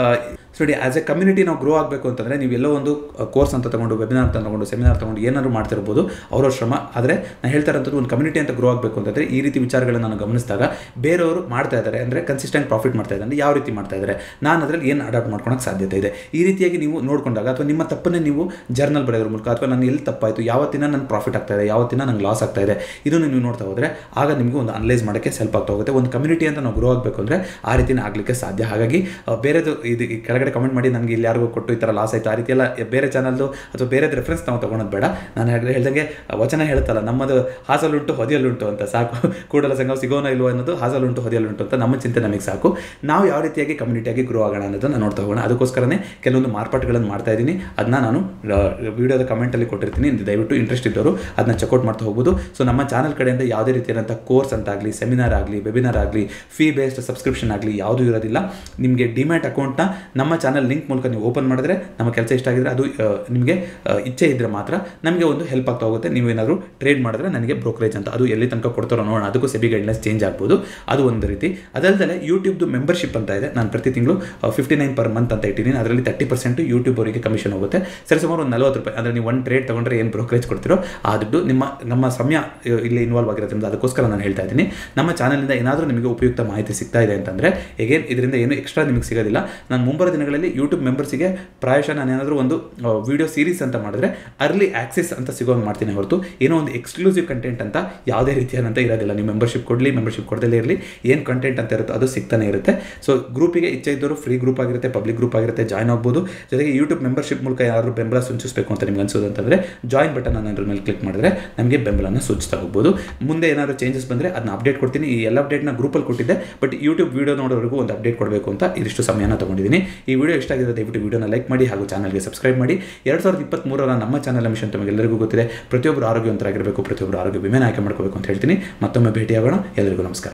ಸೊ ನೋಡಿ ಆ್ಯಸ್ ಎ ಕಮ್ಯುನಿಟಿ ನಾವು ಗ್ರೋ ಆಗಬೇಕು ಅಂತಂದರೆ ನೀವು ಎಲ್ಲೋ ಒಂದು ಕೋರ್ಸ್ ಅಂತ ತಗೊಂಡು ವೆಬಿನಾರ್ ಅಂತ ತಗೊಂಡು ಸೆಮಿನಾರ್ ತಗೊಂಡು ಏನಾದ್ರು ಮಾಡ್ತಿರ್ಬೋದು ಅವರ ಶ್ರಮ ಆದರೆ ನಾನು ಹೇಳ್ತಾ ಇರೋಂಥದ್ದು ಒಂದು ಕಮ್ಯುನಿಟಿ ಅಂತ ಗ್ರೋ ಆಗಬೇಕು ಅಂತಂದರೆ ಈ ರೀತಿ ವಿಚಾರಗಳನ್ನು ನಾನು ಗಮನಿಸಿದಾಗ ಬೇರೆಯವರು ಮಾಡ್ತಾ ಇದ್ದಾರೆ ಅಂದರೆ ಕನ್ಸಿಸ್ಟೆಂಟ್ ಪ್ರಾಫಿಟ್ ಮಾಡ್ತಾ ಇದ್ದಾರೆ ಯಾವ ರೀತಿ ಮಾಡ್ತಾ ಇದ್ದಾರೆ ನಾನು ಅದರಲ್ಲಿ ಏನು ಅಡಾಪ್ಟ್ ಮಾಡ್ಕೊಳಕ್ಕೆ ಸಾಧ್ಯತೆ ಇದೆ ಈ ರೀತಿಯಾಗಿ ನೀವು ನೋಡ್ಕೊಂಡಾಗ ಅಥವಾ ನಿಮ್ಮ ತಪ್ಪನ್ನೇ ನೀವು ಜರ್ನಲ್ ಬರೆಯೋದ್ರ ಮೂಲಕ ಅಥವಾ ನಾನು ಎಲ್ಲಿ ತಪ್ಪಾಯಿತು ಯಾವತ್ತಿನ ನನ್ನ ಪ್ರಾಫಿಟ್ ಆಗ್ತಾ ಇದೆ ಯಾವತ್ತಿನ ನಂಗೆ ಲಾಸ್ ಆಗ್ತಾ ಇದೆ ಇದನ್ನು ನೀವು ನೋಡ್ತಾ ಹೋದರೆ ಆಗ ನಿಮಗೆ ಒಂದು ಅನಲೈಸ್ ಮಾಡೋಕ್ಕೆ ಸ್ವಲ್ಪ ಆಗ್ತಾ ಹೋಗುತ್ತೆ ಒಂದು ಕಮ್ಯುನಿಟಿ ಅಂತ ನಾವು ಗ್ರೋ ಆಗಬೇಕು ಅಂದರೆ ಆ ರೀತಿನೇ ಆಗಲಿಕ್ಕೆ ಸಾಧ್ಯ ಹಾಗಾಗಿ ಆ, ಬೇರೆದು ಇದು ಈ ಕೆಳಗಡೆ ಕಮೆಂಟ್ ಮಾಡಿ ನನಗೆ ಇಲ್ಲಿ ಯಾರಿಗೂ ಕೊಟ್ಟು ಈ ಥರ ಲಾಸ್ ಆಯಿತು ಆ ರೀತಿ ಎಲ್ಲ ಬೇರೆ ಚಾನಲ್ದು ಅಥವಾ ಬೇರೆದು ರೆಫರೆನ್ಸ್ ನಾವು ತೊಗೊಳೋದು ಬೇಡ ನಾನು ಹೇಳ್ದೆ- ಹೇಳ್ದಂಗೆ ಆ, ವಚನ ಹೇಳ್ತಲ್ಲ ನಮ್ಮದು ಹಾಸಲುಂಟು ಹೊದಿಯಲ್ಲುಂಟು ಅಂತ ಸಾಕು ಕೂಡಲ ಸಂಘ ಸಿಗೋನ ಇಲ್ವೋ ಅನ್ನೋದು ಹಾಸಲುಂಟು ಹೊದಿಯಲ್ಲುಂಟು ಅಂತ ನಮ್ಮ ಚಿಂತೆ ನಮಗೆ ಸಾಕು ನಾವು ಯಾವ ರೀತಿಯಾಗಿ ಕಮ್ಯುನಿಟಿಯಾಗಿ ಗ್ರೋ ಆಗೋಣ ಅನ್ನೋದನ್ನ ನೋಡ್ತಾ ಹೋಗೋಣ ಅದಕ್ಕೋಸ್ಕರನೇ ಕೆಲವೊಂದು ಮಾರ್ಪಾಟ್ಗಳನ್ನು ಮಾಡ್ತಾ ಇದ್ದೀನಿ ಅದನ್ನ ನಾನು ವಿಡಿಯೋದ ಕಮೆಂಟಲ್ಲಿ ಕೊಟ್ಟಿರ್ತೀನಿ ನೀವು ದಯವಿಟ್ಟು ಇಂಟ್ರೆಸ್ಟ್ ಇದ್ದವರು ಅದನ್ನ ಚೆಕ್ಔಟ್ ಮಾಡ್ತಾ ಹೋಗ್ಬೋದು ಸೊ ನಮ್ಮ ಚಾನಲ್ ಕಡೆಯಿಂದ ಯಾವುದೇ ರೀತಿಯಾದಂಥ ಕೋರ್ಸ್ ಅಂತ ಆಗಲಿ ಸೆಮಿನಾರ್ ಆಗಲಿ ವೆಬಿನಾರ್ ಆಗಲಿ ಫೀ ಬೇಸ್ಡ್ ಸಬ್ಸ್ಕ್ರಿಪ್ಷನ್ ಆಗಲಿ ಯಾವುದೂ ಇರೋದಿಲ್ಲ ನಿಮಗೆ ಡಿಮ್ಯಾಟ್ ಅಕೌಂಟ್ನ ನಮ್ಮ ಚಾನಲ್ ಲಿಂಕ್ ಮೂಲಕ ನೀವು ಓಪನ್ ಮಾಡಿದ್ರೆ ನಮ್ಮ ಕೆಲಸ ಇಷ್ಟ ಆಗಿದ್ರೆ ಅದು ಆ, ನಿಮಗೆ ಆ, ಇಚ್ಛೆ ಇದ್ದರೆ ಮಾತ್ರ ನಮಗೆ ಒಂದು ಹೆಲ್ಪ್ ಆಗ್ತಾ ಹೋಗುತ್ತೆ ನೀವೇನಾದರೂ ಟ್ರೇಡ್ ಮಾಡಿದ್ರೆ ನನಗೆ ಬ್ರೋಕರೇಜ್ ಅಂತ ಅದು ಎಲ್ಲಿ ತನಕ ಕೊಡ್ತಾರೋ ನೋಡೋಣ ಅದಕ್ಕೂ ಸೆಬಿ ಗೈಡ್ಲೈನ್ಸ್ ಚೇಂಜ್ ಆಗ್ಬೋದು ಅದು ಒಂದು ರೀತಿ ಅದಲ್ಲದೆ ಯೂಟ್ಯೂಬ್ದು ಮೆಂಬರ್ಶಿಪ್ ಅಂತ ಇದೆ ನಾನು ಪ್ರತಿ ತಿಂಗಳು ಫಿಫ್ಟಿ ನೈನ್ ಪರ್ ಮಂತ್ ಅಂತ ಇಟ್ಟಿದ್ದೀನಿ ಅದರಲ್ಲಿ ತರ್ಟಿ ಪರ್ಸೆಂಟ್ ಯೂಟ್ಯೂಬ್ ಅವರಿಗೆ ಕಮಿಷನ್ ಹೋಗುತ್ತೆ ಸರಿ ಸುಮಾರು ಒಂದು ನಲ್ವತ್ತು ರೂಪಾಯಿ ಅಂದರೆ ನೀವು ಒಂದು ಟ್ರೇಡ್ ತೊಗೊಂಡ್ರೆ ಏನು ಬ್ರೋಕರೇಜ್ ಕೊಡ್ತೀರೋ ಆ ದುಡ್ಡು ನಿಮ್ಮ ನಮ್ಮ ಸಮಯ ಆ, ಇಲ್ಲಿ ಇನ್ವಾಲ್ವ್ ಆಗಿರೋದ್ರಿಂದ ಅದಕ್ಕೋಸ್ಕರ ನಾನು ಹೇಳ್ತಾ ಇದ್ದೀನಿ ನಮ್ಮ ಚಾನಲಿಂದ ಏನಾದರೂ ನಿಮಗೆ ಉಪಯುಕ್ತ ಮಾಹಿತಿ ಸಿಗ್ತಾ ಇದೆ ಅಂತಂದರೆ ಹೇಗೇನು ಇದರಿಂದ ಏನು ಎಕ್ಸ್ಟ್ರಾ ನಿಮಗೆ ಸಿಗೋದಿಲ್ಲ ನಾನು ಮುಂಬರೋ ದಿನಗಳಲ್ಲಿ ಯೂಟ್ಯೂಬ್ ಮೆಂಬರ್ಸಿಗೆ ಪ್ರಾಯಶಃ ನಾನು ಏನಾದರೂ ಒಂದು ವಿಡಿಯೋ ಸೀರೀಸ್ ಅಂತ ಮಾಡಿದ್ರೆ ಅರ್ಲಿ ಆಕ್ಸೆಸ್ ಅಂತ ಸಿಗೋಂಗೆ ಮಾಡ್ತೀನಿ ಹೊರತು ಏನೋ ಒಂದು ಎಕ್ಸ್ಕ್ಲೂಸಿವ್ ಕಂಟೆಂಟ್ ಅಂತ ಯಾವುದೇ ರೀತಿಯಾದಂಥ ಇರೋದಿಲ್ಲ ನೀವು ಮೆಂಬರ್ಶಿಪ್ ಕೊಡಲಿ ಮೆಂಬರ್ಶಿಪ್ ಕೊಡದಲ್ಲೇ ಇರಲಿ ಏನು ಕಂಟೆಂಟ್ ಅಂತ ಇರುತ್ತೋ ಅದು ಸಿಗ್ತಾನೆ ಇರುತ್ತೆ ಸೊ ಗ್ರೂಪಿಗೆ ಇಚ್ಛೆ ಇದ್ದವರು ಫ್ರೀ ಗ್ರೂಪ್ ಆಗಿರುತ್ತೆ ಪಬ್ಲಿಕ್ ಗ್ರೂಪ್ ಆಗಿರುತ್ತೆ ಜಾಯ್ನ್ ಆಗ್ಬೋದು ಜೊತೆಗೆ ಯೂಟ್ಯೂಬ್ ಮೆಂಬರ್ಶಿಪ್ ಮೂಲಕ ಯಾರು ಬೆಂಬಲ ಸೂಚಿಸಬೇಕು ಅಂತ ನಿಮ್ಗೆ ಅನ್ಸೋದು ಅಂತಂದರೆ ಜಾಯಿನ್ ಬಟನ್ ಅದ್ರ ಮೇಲೆ ಕ್ಲಿಕ್ ಮಾಡಿದ್ರೆ ನಮಗೆ ಬೆಂಬಲನ ಸೂಚಿಸ್ತಾ ಹೋಗ್ಬೋದು ಮುಂದೆ ಏನಾದರೂ ಚೇಂಜಸ್ ಬಂದರೆ ಅದನ್ನ ಅಪ್ಡೇಟ್ ಕೊಡ್ತೀನಿ ಈ ಎಲ್ಲ ಅಪ್ಡೇಟ್ನ ಗ್ರೂಪಲ್ಲಿ ಕೊಟ್ಟಿದ್ದೆ ಬಟ್ ಯೂಟ್ಯೂಬ್ ವೀಡಿಯೋ ನೋಡೋವರೆಗೂ ಒಂದು ಅಪ್ಡೇಟ್ ಕೊಡಬೇಕು ಅಂತ ಇದಿಷ್ಟು ಸಮಯನ ತಗೊಂಡಿದ್ದೀನಿ ಈ ವಿಡಿಯೋ ಇಷ್ಟ ಆಗಿದೆ ದಯವಿಟ್ಟು ವಿಡಿಯೋನ ಲೈಕ್ ಮಾಡಿ ಹಾಗೂ ಚಾನಲ್ಗೆ ಸಬ್ಸ್ಕ್ರೈಬ್ ಮಾಡಿ ಎರಡು ಸಾವಿರದ ಇಪ್ಪತ್ತ್ಮೂರರ ನಮ್ಮ ಚಾನಲ್ ಮಿಷನ್ ತಮಗೆಲ್ಲರಿಗೂ ಗೊತ್ತಿದೆ ಪ್ರತಿಯೊಬ್ಬರು ಆರೋಗ್ಯವಂತರಾಗಿರಬೇಕು ಪ್ರತಿಯೊಬ್ಬರು ಆರೋಗ್ಯ ವಿಮೆನ ಆಯ್ಕೆ ಮಾಡ್ಕೋಬೇಕು ಅಂತ ಹೇಳ್ತೀನಿ ಮತ್ತೊಮ್ಮೆ ಭೇಟಿಯಾಗೋಣ ಎಲ್ಲರಿಗೂ ನಮಸ್ಕಾರ